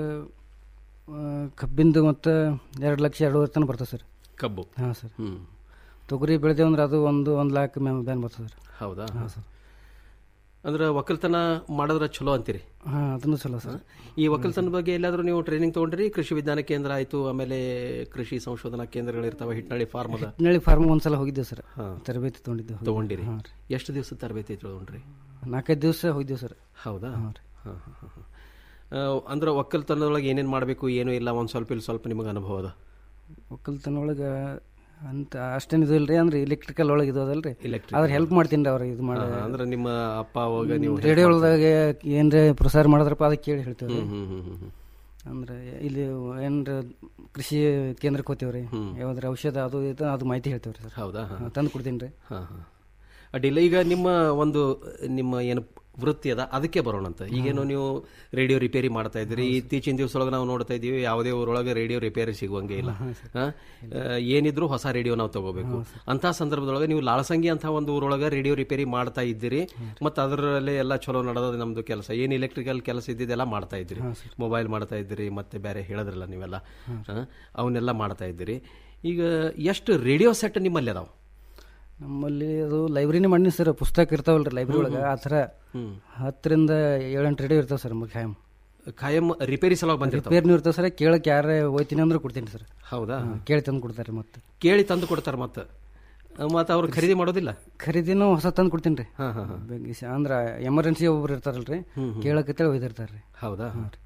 ಆ, ಕಬ್ಬಿಂದು ಮತ್ತು ಎರಡು ಲಕ್ಷ ಎರಡೂವರೆ ತನಕ ಬರ್ತದೆ ಸರ್ ಕಬ್ಬು ಹಾಂ ಸರ್ ಹ್ಮ್. ತೊಗರಿ ಬೆಳೆದೇವು ಅಂದ್ರೆ ಅದು ಒಂದು ಒಂದು ಲಾಕ್ ಮ್ಯಾಮ್ ಬ್ಯಾನ್ ಬರ್ತದೆ ಸರ್ ಹೌದಾ ಹಾಂ ಸರ್ ಅಂದ್ರೆ ಒಕ್ಕಲ್ತನ ಮಾಡಿದ್ರೆ ಚಲೋ ಅಂತೀರಿ ಹಾಂ ಅದನ್ನು ಚಲೋ ಸರ್ ಈ ಒಕ್ಕಲ್ತನದ ಬಗ್ಗೆ ಎಲ್ಲಾದ್ರೂ ನೀವು ಟ್ರೈನಿಂಗ್ ತಗೊಂಡ್ರಿ ಕೃಷಿ ವಿಜ್ಞಾನ ಕೇಂದ್ರ ಆಯ್ತು ಆಮೇಲೆ ಕೃಷಿ ಸಂಶೋಧನಾ ಕೇಂದ್ರಗಳಿರ್ತಾವ ಹಿಟ್ನಳ್ಳಿ ಫಾರ್ಮ್ ಅದ ಹಿಟ್ನಳ್ಳಿ ಫಾರ್ಮ್ ಒಂದ್ಸಲ ಹೋಗಿದ್ದೇವೆ ಸರ್ ಹಾ. ತರಬೇತಿ ತೊಗೊಂಡಿದ್ದು ತಗೊಂಡಿರಿ ಹಾಂ ರೀ ಎಷ್ಟು ದಿವಸದ ತರಬೇತಿ ತಗೊಂಡ್ರಿ ನಾಲ್ಕೈದು ದಿವಸ ಹೋಗಿದ್ದೇವೆ ಸರ್ ಹೌದಾ ಹಾಂ ರೀ ಹಾ, ಹಾ, ಹಾ, ಹಾ. ಆ, ಅಂದ್ರೆ ಒಕ್ಕಲ್ತನದೊಳಗೆ ಏನೇನು ಮಾಡಬೇಕು ಏನೂ ಇಲ್ಲ ಒಂದು ಸ್ವಲ್ಪ ಇಲ್ಲಿ ಸ್ವಲ್ಪ ನಿಮಗೆ ಅನುಭವ ಅದ ಒಕ್ಕಲ್ತನ ಒಳಗೆ ಅಂತ ಅಷ್ಟೇನು ಇದು ಇಲ್ರಿ ಅಂದ್ರೆ ಇಲೆಕ್ಟ್ರಿಕಲ್ ಒಳಗೆ ಇದು ಅದಲ್ರಿ Electrical. ಆದ್ರೆ ಹೆಲ್ಪ್ ಮಾಡ್ತೀನಿ ರೀ ಅವ್ರಿಗೆ ಇದು ಮಾಡಿ ಹಾ, ಅಂದ್ರೆ ನಿಮ್ಮ ಅಪ್ಪ ಅವಾಗ ನೀವು help ರೇಡಿಯೋ ಒಳಗೆ ಏನ್ರಿ ಪ್ರಸಾರ ಮಾಡಿದ್ರಪ್ಪ ಅದಕ್ಕೆ ಕೇಳಿ ಹೇಳ್ತೇವೆ ಹ್ಮ್, ಹ್ಮ್, ಹ್ಮ್, ಹ್ಮ್, ಹ್ಮ್. ಅಂದ್ರೆ ಇಲ್ಲಿ ಏನ್ರ ಕೃಷಿ ಕೇಂದ್ರಕ್ಕೆ ಹೋಗ್ತೇವ್ರಿ ಯಾವ್ದ್ರ ಔಷಧ ಅದು ಇದು ಅದು ಮಾಹಿತಿ ಹೇಳ್ತೇವ್ರಿ ಸರ್ ಹೌದಾ ಹಾ. ತಂದು ಕೊಡ್ತೀನಿ ರೀ ಹಾ, ಹಾ. ಅಡ್ಡಿಲ್ಲ ಈಗ ನಿಮ್ಮ ಒಂದು ನಿಮ್ಮ ಏನು ವೃತ್ತಿ ಅದ ಅದಕ್ಕೆ ಬರೋಣಂತ ಈಗೇನು ನೀವು ರೇಡಿಯೋ ರಿಪೇರಿ ಮಾಡ್ತಾ ಇದ್ದೀರಿ ಇತ್ತೀಚಿನ ದಿವಸದೊಳಗೆ ನಾವು ನೋಡ್ತಾ ಇದ್ದೀವಿ ಯಾವುದೇ ಊರೊಳಗೆ ರೇಡಿಯೋ ರಿಪೇರಿ ಸಿಗುವಂಗೆ ಇಲ್ಲ ಹಾ? ಆ, ಏನಿದ್ರು ಹೊಸ ರೇಡಿಯೋ ನಾವು ತಗೋಬೇಕು ಅಂತ ಸಂದರ್ಭದೊಳಗೆ ನೀವು ಲಾಳಸಂಗಿ ಅಂತ ಒಂದು ಊರೊಳಗೆ ರೇಡಿಯೋ ರಿಪೇರಿ ಮಾಡ್ತಾ ಇದ್ದೀರಿ ಮತ್ತು ಅದರಲ್ಲೇ ಎಲ್ಲ ಚಲೋ ನಡೆದ ನಮ್ದು ಕೆಲಸ ಏನು ಇಲೆಕ್ಟ್ರಿಕಲ್ ಕೆಲಸ ಇದ್ದಿದ್ದೆಲ್ಲ ಮಾಡ್ತಾ ಇದ್ದೀರಿ ಮೊಬೈಲ್ ಮಾಡ್ತಾ ಇದ್ದೀರಿ ಮತ್ತೆ ಬೇರೆ ಹೇಳಿದ್ರಲ್ಲ ನೀವೆಲ್ಲ ಹಾ? ಅವನ್ನೆಲ್ಲ ಮಾಡ್ತಾ ಇದ್ದೀರಿ ಈಗ ಎಷ್ಟು ರೇಡಿಯೋ ಸೆಟ್ ನಿಮ್ಮಲ್ಲಿ ಅದಾವ ನಮ್ಮಲ್ಲಿ ಅದು ಲೈಬ್ರರಿನೇ ಮಾಡಿ ಸರ್ ಪುಸ್ತಕ ಇರ್ತಾವಲ್ರಿ ಲೈಬ್ರರಿ ಒಳಗೆ ಆ ಥರ ಹ್ಮ್. ಹತ್ತರಿಂದ ಏಳೆಂಟು ರೇಡಿಯೋ ಇರ್ತಾವೆ ಸರ್ ನಮಗೆ ಖಾಯಂ ಖಾಯಂ ರಿಪೇರಿ ಸಲುವಾಗಿ ಬಂದಿರ್ತಾವ ರಿಪೇರ್ನು ಇರ್ತಾವೆ ಸರ್ ಕೇಳಕ್ಕೆ ಯಾರೇ ಹೋಯ್ತೀನಿ ಅಂದ್ರೆ ಕೊಡ್ತೀನಿ ಸರ್ ಹೌದಾ ಹಾ, ಕೇಳಿ ತಂದು ಕೊಡ್ತಾರೆ ಮತ್ತೆ ಕೇಳಿ ತಂದು ಕೊಡ್ತಾರೆ ಮತ್ತೆ ಮತ್ತೆ ಅವ್ರು ಖರೀದಿ ಮಾಡೋದಿಲ್ಲ ಖರೀದಿನೂ ಹೊಸ ತಂದು ಕೊಡ್ತೀನಿ ರೀ ಹಾ, ಹಾ, ಹಾ. ಅಂದ್ರೆ ಎಮರ್ಜೆನ್ಸಿ ಒಬ್ರು ಇರ್ತಾರಲ್ರಿ ಹ್ಮ್, ಹ್ಮ್. ಕೇಳಕತ್ತೇಳಿ ಒಯ್ದಿರ್ತಾರೆ ರೀ ಹೌದಾ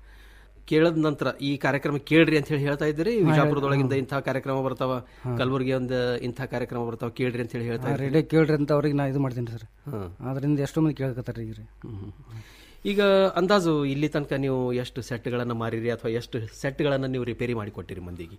ಕೇಳದ ನಂತರ ಈ ಕಾರ್ಯಕ್ರಮ ಕೇಳ್ರಿ ಅಂತ ಹೇಳಿ ಹೇಳ್ತಾ ಇದ್ದೀರಿ ಹಾ, ವಿಜಾಪುರದೊಳಗಿಂದ ಇಂಥ ಕಾರ್ಯಕ್ರಮ ಬರ್ತಾವ ಕಲಬುರಗಿ ಒಂದು ಇಂಥ ಕಾರ್ಯಕ್ರಮ ಬರ್ತಾವ ಕೇಳ್ರಿ ಅಂತ ಹೇಳಿ ಹೇಳ್ತಾ ಇದ್ದೀರಿ ರೇಡಿಯೋ ಕೇಳ್ರಿ ಅಂತ ಅವ್ರಿಗೆ ನಾ ಇದು ಮಾಡ್ತೀನಿ ಸರ್ ಹಾ. ಅದರಿಂದ ಎಷ್ಟೋ ಮಂದಿ ಕೇಳಕತ್ತಾರ ಈಗ ರೀ ಹ್ಮ್. ಈಗ ಅಂದಾಜು ಇಲ್ಲಿ ತನಕ ನೀವು ಎಷ್ಟು ಸೆಟ್ಗಳನ್ನು ಮಾರಿರಿ ಅಥವಾ ಎಷ್ಟು ಸೆಟ್ಗಳನ್ನು ನೀವು ರಿಪೇರಿ ಮಾಡಿಕೊಟ್ಟಿರಿ ಮಂದಿಗೆ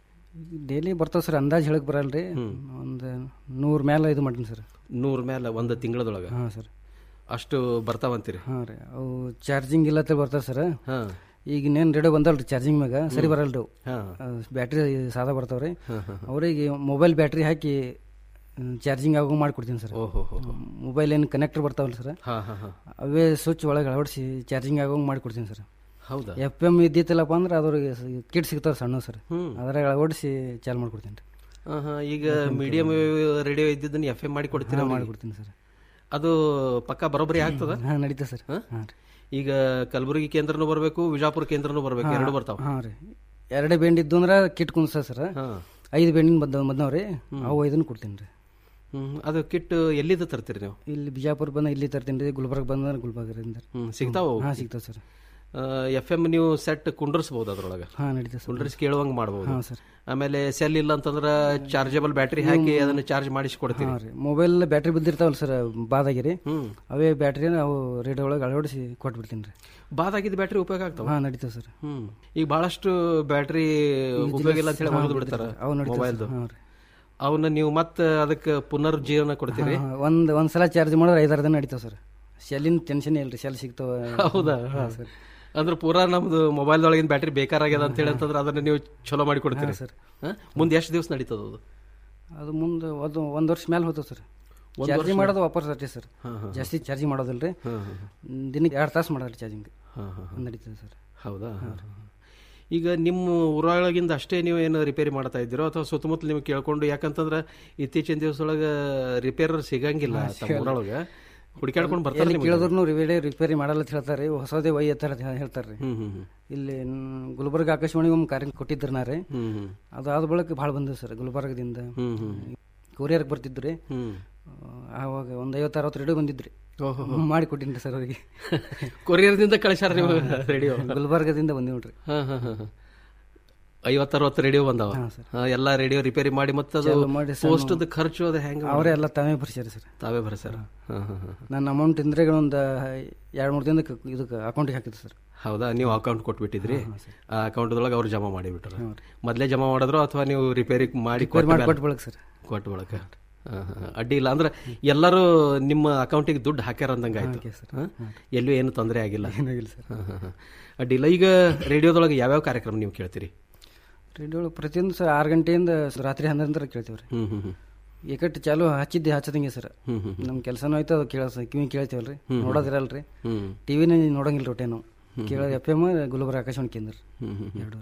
ಡೈಲಿ ಬರ್ತಾವ ಸರ್ ಅಂದಾಜ್ ಹೇಳಕ್ ಬರಲ್ರಿ ಒಂದು ನೂರ್ ಮೇಲೆ ಇದು ಮಾಡ್ತೀನಿ ಸರ್ ನೂರ ಮೇಲೆ ಒಂದು ತಿಂಗಳದೊಳಗೆ ಹಾಂ ಸರ್ ಅಷ್ಟು ಬರ್ತಾವಂತೀರಿ ಹಾಂ ರೀ ಅವು ಚಾರ್ಜಿಂಗ್ ಇಲ್ಲ ಬರ್ತಾವ ಸರ್ ಹಾಂ ಈಗ ಇನ್ನೇನು ರೇಡಿಯೋ ಬಂದಲ್ರಿ ಚಾರ್ಜಿಂಗ್ ಮ್ಯಾಗ ಸರಿ ಬರಲ್ರಿ ಹಾ. ಬ್ಯಾಟ್ರಿ ಸಾದಾ ಬರ್ತಾವ್ರಿ ಹಾ, ಹಾ, ಅವ್ರಿಗೆ ಮೊಬೈಲ್ ಬ್ಯಾಟ್ರಿ ಹಾಕಿ ಚಾರ್ಜಿಂಗ್ ಆಗೋ ಮಾಡ್ಕೊಡ್ತೀನಿ ಸರ್ ಓಹೋ ಹೋ ಹೋ. ಮೊಬೈಲ್ ಏನು ಕನೆಕ್ಟರ್ ಬರ್ತಾವಲ್ಲ ಸರ್ ಹಾ ಹಾ ಹಾ ಅವೇ ಸ್ವಿಚ್ ಒಳಗೆ ಅಳವಡಿಸಿ ಚಾರ್ಜಿಂಗ್ ಆಗೋಂಗೆ ಮಾಡ್ಕೊಡ್ತೀನಿ ಸರ್ ಹೌದಾ ಎಫ್ ಎಮ್ ಇದ್ದಿತ್ತಲ್ಲಪ್ಪ ಅಂದ್ರೆ ಅದ್ರಿಗೆ ಕಿಟ್ ಸಿಗ್ತಾವೆ ಸಣ್ಣ ಸರ್ ಹ್ಮ್. ಅದ್ರಾಗ ಅಳವಡಿಸಿ ಚಾಲು ಮಾಡ್ಕೊಡ್ತೀನಿ ರೀ ಹಾ, ಹಾ. ಈಗ ಮೀಡಿಯಂ ರೇಡಿಯೋ ಇದ್ದಿದ್ದನ್ನು ಎಫ್ ಎಂ ಮಾಡಿ ಕೊಡ್ತೀರಾ ಹಾ, ಅವ್ರಿಗೆ? ಮಾಡ್ಕೊಡ್ತೀನಿ ಸರ್ ಅದು ಪಕ್ಕ ಬರೋಬ್ಬರಿ ಆಗ್ತದ ಹಾಂ ನಡೀತದೆ ಸರ್ ಹಾ? ಹಾಂ ರೀ ಈಗ ಕಲಬುರಗಿ ಕೇಂದ್ರನು ಬರಬೇಕು ವಿಜಾಪುರ ಕೇಂದ್ರನು ಬರಬೇಕು ಎರಡು ಬರ್ತಾವ ಹಾಂ ರೀ ಎರಡೇ ಬೆಂಡ್ ಇದ್ದು ಅಂದ್ರೆ ಕಿಟ್ ಕುಂದ್ಸ ಸರ್ ಐದು ಬೆಂಡಿನ ಬಂದವ್ ಬಂದವ್ರಿ ಅವು ಐದನ್ನು ಕೊಡ್ತೀನಿ ರೀ ಹ್ಮ್ ಅದು ಕಿಟ್ ಎಲ್ಲಿಂದ ತರ್ತೀರಿ ನೀವು ಇಲ್ಲಿ ಬಿಜಾಪುರ ಬಂದ ಇಲ್ಲಿ ತರ್ತೀನಿ ರೀ ಗುಲ್ಬರ್ಗ ಬಂದ್ರೆ ಗುಲ್ಬರ್ಗದಿಂದ ಹ್ಮ್ ಸಿಗ್ತಾವ ಹಾಂ ಸಿಗ್ತಾವೆ ಸರ್ ಎಫ್ ಎಂ ನೀವು ಸೆಟ್ ಕುಂಡ್ರಿಸಬಹುದು ಅದ್ರೊಳಗೆ ಹಾಂ ನಡೀತದೆ ಸರ್ ಕುಂಡ್ರಿಸಿ ಕೇಳುವಂಗ್ ಮಾಡಬಹುದು ಹಾಂ ಸರ್ ಆಮೇಲೆ ಸೆಲ್ ಇಲ್ಲ ಅಂತಂದ್ರ ಚಾರ್ಜಬಲ್ ಬ್ಯಾಟ್ರಿ ಹಾಕಿ ಅದನ್ನ ಚಾರ್ಜ್ ಮಾಡಿಸಿ ಕೊಡ್ತೀವಿ ಹಾಂ ರೀ ಮೊಬೈಲ್ ಬ್ಯಾಟ್ರಿ ಬಿದ್ದಿರ್ತಾವಲ್ಲ ಸರ್ ಬಾದಾಗಿರಿ ಅವೇ ಬ್ಯಾಟ್ರಿ ನಾವು ರೇಡಿಯೋ ಒಳಗೆ ಅಳವಡಿಸಿ ಕೊಟ್ಬಿಡ್ತೀನಿ ರೀ ಬಾದಾಗಿದ್ದ ಬ್ಯಾಟ್ರಿ ಉಪಯೋಗ ಆಗ್ತಾವ ಹಾಂ ನಡೀತದೆ ಸರ್ ಹ್ಮ್ ಈಗ ಬಹಳಷ್ಟು ಬ್ಯಾಟ್ರಿ ಉಪಯೋಗ ಇಲ್ಲ ಅಂತ ಹೇಳಿ ಹಾ, ಮುಗಿದು ಬಿಡ್ತಾರ ಅವು ನಡೀತದೆ ಮೊಬೈಲ್ದು ಹಾಂ ರೀ. ಅವನ್ನ ನೀವು ಮತ್ತೆ ಅದಕ್ಕೆ ಪುನರ್ಜೀವನ ಕೊಡ್ತೀರಿ ಹಾಂ, ಒಂದು ಒಂದು ಸಲ ಚಾರ್ಜ್ ಮಾಡಿದ್ರೆ ಐದಾರು ದಿನ ನಡೀತಾವೆ ಸರ್ ಸೆಲ್ಲಿನ ಟೆನ್ಷನ್ ಇಲ್ಲ ರೀ ಸೆಲ್ ಸಿಗ್ತಾವೆ ಹೌದಾ ಹಾಂ ಸರ್ ಅಂದ್ರೆ ಪೂರಾ ನಮ್ದು ಮೊಬೈಲ್ ಒಳಗಿನ ಬ್ಯಾಟ್ರಿ ಬೇಕಾರಾಗ್ಯದ ಅಂತ ಹೇಳಿ ಅಂತಂದ್ರೆ ಅದನ್ನ ನೀವು ಚಲೋ ಮಾಡಿ ಕೊಡ್ತೀರಿ ಹಾ, ಸರ್. ಮುಂದೆ ಎಷ್ಟು ದಿವಸ ನಡೀತದ ಅದು ಅದು ಮುಂದೆ ಅದು ಒಂದು ವರ್ಷ ಮೇಲೆ ಹೋಗ್ತದೆ ಸರ್ ಒಂದ್ ಚಾರ್ಜಿಂಗ್ ವರ್ಷ? ಮಾಡೋದು ವಾಪಸ್ ಅಷ್ಟೇ ಸರ್ ಹಾ, ಹಾ, ಹಾ. ಜಾಸ್ತಿ ಚಾರ್ಜಿಂಗ್ ಮಾಡೋದಿಲ್ಲ ರೀ ಹಾ, ಹಾ, ಹಾ. ದಿನಕ್ಕೆ ಎರಡು ತಾಸು ಮಾಡೋದ್ರಿ ಚಾರ್ಜಿಂಗ್ ಹಾ, ಹಾ, ಹಾ. ನಡೀತದೆ ಸರ್ ಹೌದಾ ಈಗ ನಿಮ್ಮ ಊರೊಳಗಿಂದ ಅಷ್ಟೇ ನೀವು ಏನು ರಿಪೇರಿ ಮಾಡ್ತಾ ಇದ್ದೀರೋ ಅಥವಾ ಸುತ್ತಮುತ್ತಲು ನಿಮ್ಗೆ ಕೇಳ್ಕೊಂಡು ಯಾಕಂತಂದ್ರೆ ಇತ್ತೀಚಿನ ದಿವಸದೊಳಗೆ ರಿಪೇರರ್ ಸಿಗಂಗಿಲ್ಲ ತಮ್ಮ ಊರೊಳಗೆ ಹುಡುಕಾಡ್ಕೊಂಡು ಬರ್ತಾರೆ ಎಲ್ಲಿ ನಿಮಗೆ. ಕೇಳಿದ್ರು ರಿಪೇರಿ ರಿಪೇರಿ ಮಾಡಲ್ಲ ಅಂತ ಹೇಳ್ತಾರೆ ರೀ ಹೊಸದೇ ಒಯ್ ಎತ್ತರ ಹೇಳ್ತಾರೆ ರೀ ಹ್ಮ್, ಹ್ಮ್, ಹ್ಮ್. ಇಲ್ಲಿ ನ್- ಗುಲ್ಬರ್ಗ ಆಕಾಶವಾಣಿ ಒಂದು ಕಾರ್ಯ ಕೊಟ್ಟಿದ್ರು ನಾ ರೀ ಹ್ಮ್, ಹ್ಮ್. ಅದು ಆದ ಬಳಿಕ ಭಾಳ ಬಂದವು ಸರ್ ಗುಲ್ಬರ್ಗದಿಂದ ಹ್ಮ್, ಹ್ಮ್. ಕೊರಿಯರ್ಗೆ ಬರ್ತಿದ್ರು ರೀ ಹ್ಮ್. ಆವಾಗ ಒಂದು ಐವತ್ತು ಅರವತ್ತು ರೇಡಿಯೋ ಬಂದಿದ್ರಿ ಓಹೋ. ಮಾಡಿ ಕೊಟ್ಟಿನಿ ಸರ್ ಅವರಿಗೆ ಕೊರಿಯರ್ದಿಂದ ಕಳಿಸ್ಯಾರ ನೀವು ರೇಡಿಯೋ ಗುಲ್ಬರ್ಗದಿಂದ ಬಂದಿ ನೋಡ್ರಿ ಹಾ ಹಾ ಹಾ ಹಾ. ಐವತ್ತರವತ್ತು ರೇಡಿಯೋ ಬಂದವ ಹಾ, ಎಲ್ಲಾ ರೇಡಿಯೋ ರಿಪೇರಿ ಮಾಡಿ ಮತ್ತೆ ಅದು ಚಾಲು ಮಾಡಿ ಸಣ್ಣ- ಪೋಸ್ಟ್ ಖರ್ಚು ಅದು ಹೆಂಗ ಅವರೇ ಎಲ್ಲ ತಾವೇ ಭರಿಸ್ಯಾರ ಸರ್ ತಾವೇ ಭರಿಸ್ಯಾರ ಹಾ, ಹಾ, ಹಾ. ನನ್ನ ಅಮೌಂಟ್ ಇಂದ್ರೆ ಒಂದು ಎರಡು ಮೂರು ದಿನಕ್ಕೆ ಇದಕ್ಕೆ ಅಕೌಂಟಿಗೆ ಹಾಕಿದ್ದು ಸರ್ ಹೌದಾ ನೀವು ಅಕೌಂಟ್ ಕೊಟ್ಬಿಟ್ಟಿದ್ರಿ ಆ ಅಕೌಂಟ್ದೊಳಗೆ ಅವ್ರು ಜಮಾ ಮಾಡಿಬಿಟ್ರು ಮೊದಲೇ ಜಮಾ ಮಾಡಿದ್ರು ಅಥವಾ ನೀವು ರಿಪೇರಿ ಮಾಡಿ ರಿಪೇರಿ ಮಾಡಿ ಕೊಟ್ಟ ಕೊಟ್ಟು ಬಳಕ ಸರ್ ಕೊಟ್ಟು ಬಳಕ ಹಾ, ಹಾ, ಹಾ. ಅಡ್ಡಿ ಇಲ್ಲ ಅಂದ್ರೆ ಎಲ್ಲರೂ ನಿಮ್ಮ ಅಕೌಂಟಿಗೆ ದುಡ್ಡು ಹಾಕ್ಯಾರ ಅಂದಂಗೆ ಆಯ್ತು ಹಾ? ಎಲ್ಲೂ ಏನು ತೊಂದರೆ ಆಗಿಲ್ಲ ಏನಾಗಿಲ್ಲ ಸರ್. ಹಾ, ಹಾ, ಹಾ. ಅಡ್ಡಿ ಇಲ್ಲ ಈಗ ರೇಡಿಯೋದೊಳಗೆ ಯಾವ್ಯಾವ ಕಾರ್ಯಕ್ರಮ ನೀವು ಕೇಳ್ತೀರಿ ರೇಡಿಯೋ ಪ್ರತಿಯೊಂದು ಸರ್ ಆರು ಗಂಟೆಯಿಂದ ರಾತ್ರಿ ಹನ್ನೊಂದರ ಕೇಳ್ತೀವಿ ರೀ ಹ್ಮ್ ಹ್ಮ್ ಹ್ಮ್ ಏಕಟ್ಟು ಚಾಲು ಹಚ್ಚಿದ್ದೆ ಹಚ್ಚದಂಗೆ ಸರ್ ಹ್ಮ್ ಹ್ಮ್ ನಮ್ಮ ಕೆಲಸನೂ ಆಯ್ತು ಅದು ಕೇಳ ಕಿವಿ ಕೇಳ್ತೀವಲ್ರಿ ಹ್ಮ್. ನೋಡೋದಿರಲ್ರಿ ಹ್ಮ್. ಟಿವಿನ ನೋಡಂಗಿಲ್ಲ ಒಟ್ಟೆ ನಾವು ಹ್ಮ್. ಕೇಳೋದು ಎಫ್ ಎಮ್ ಗುಲ್ಬರ್ಗ ಆಕಾಶವಾಣಿ ಕೇಂದ್ರ ಹ್ಮ್ ಹ್ಮ್ ಹ್ಮ್. ಎರಡು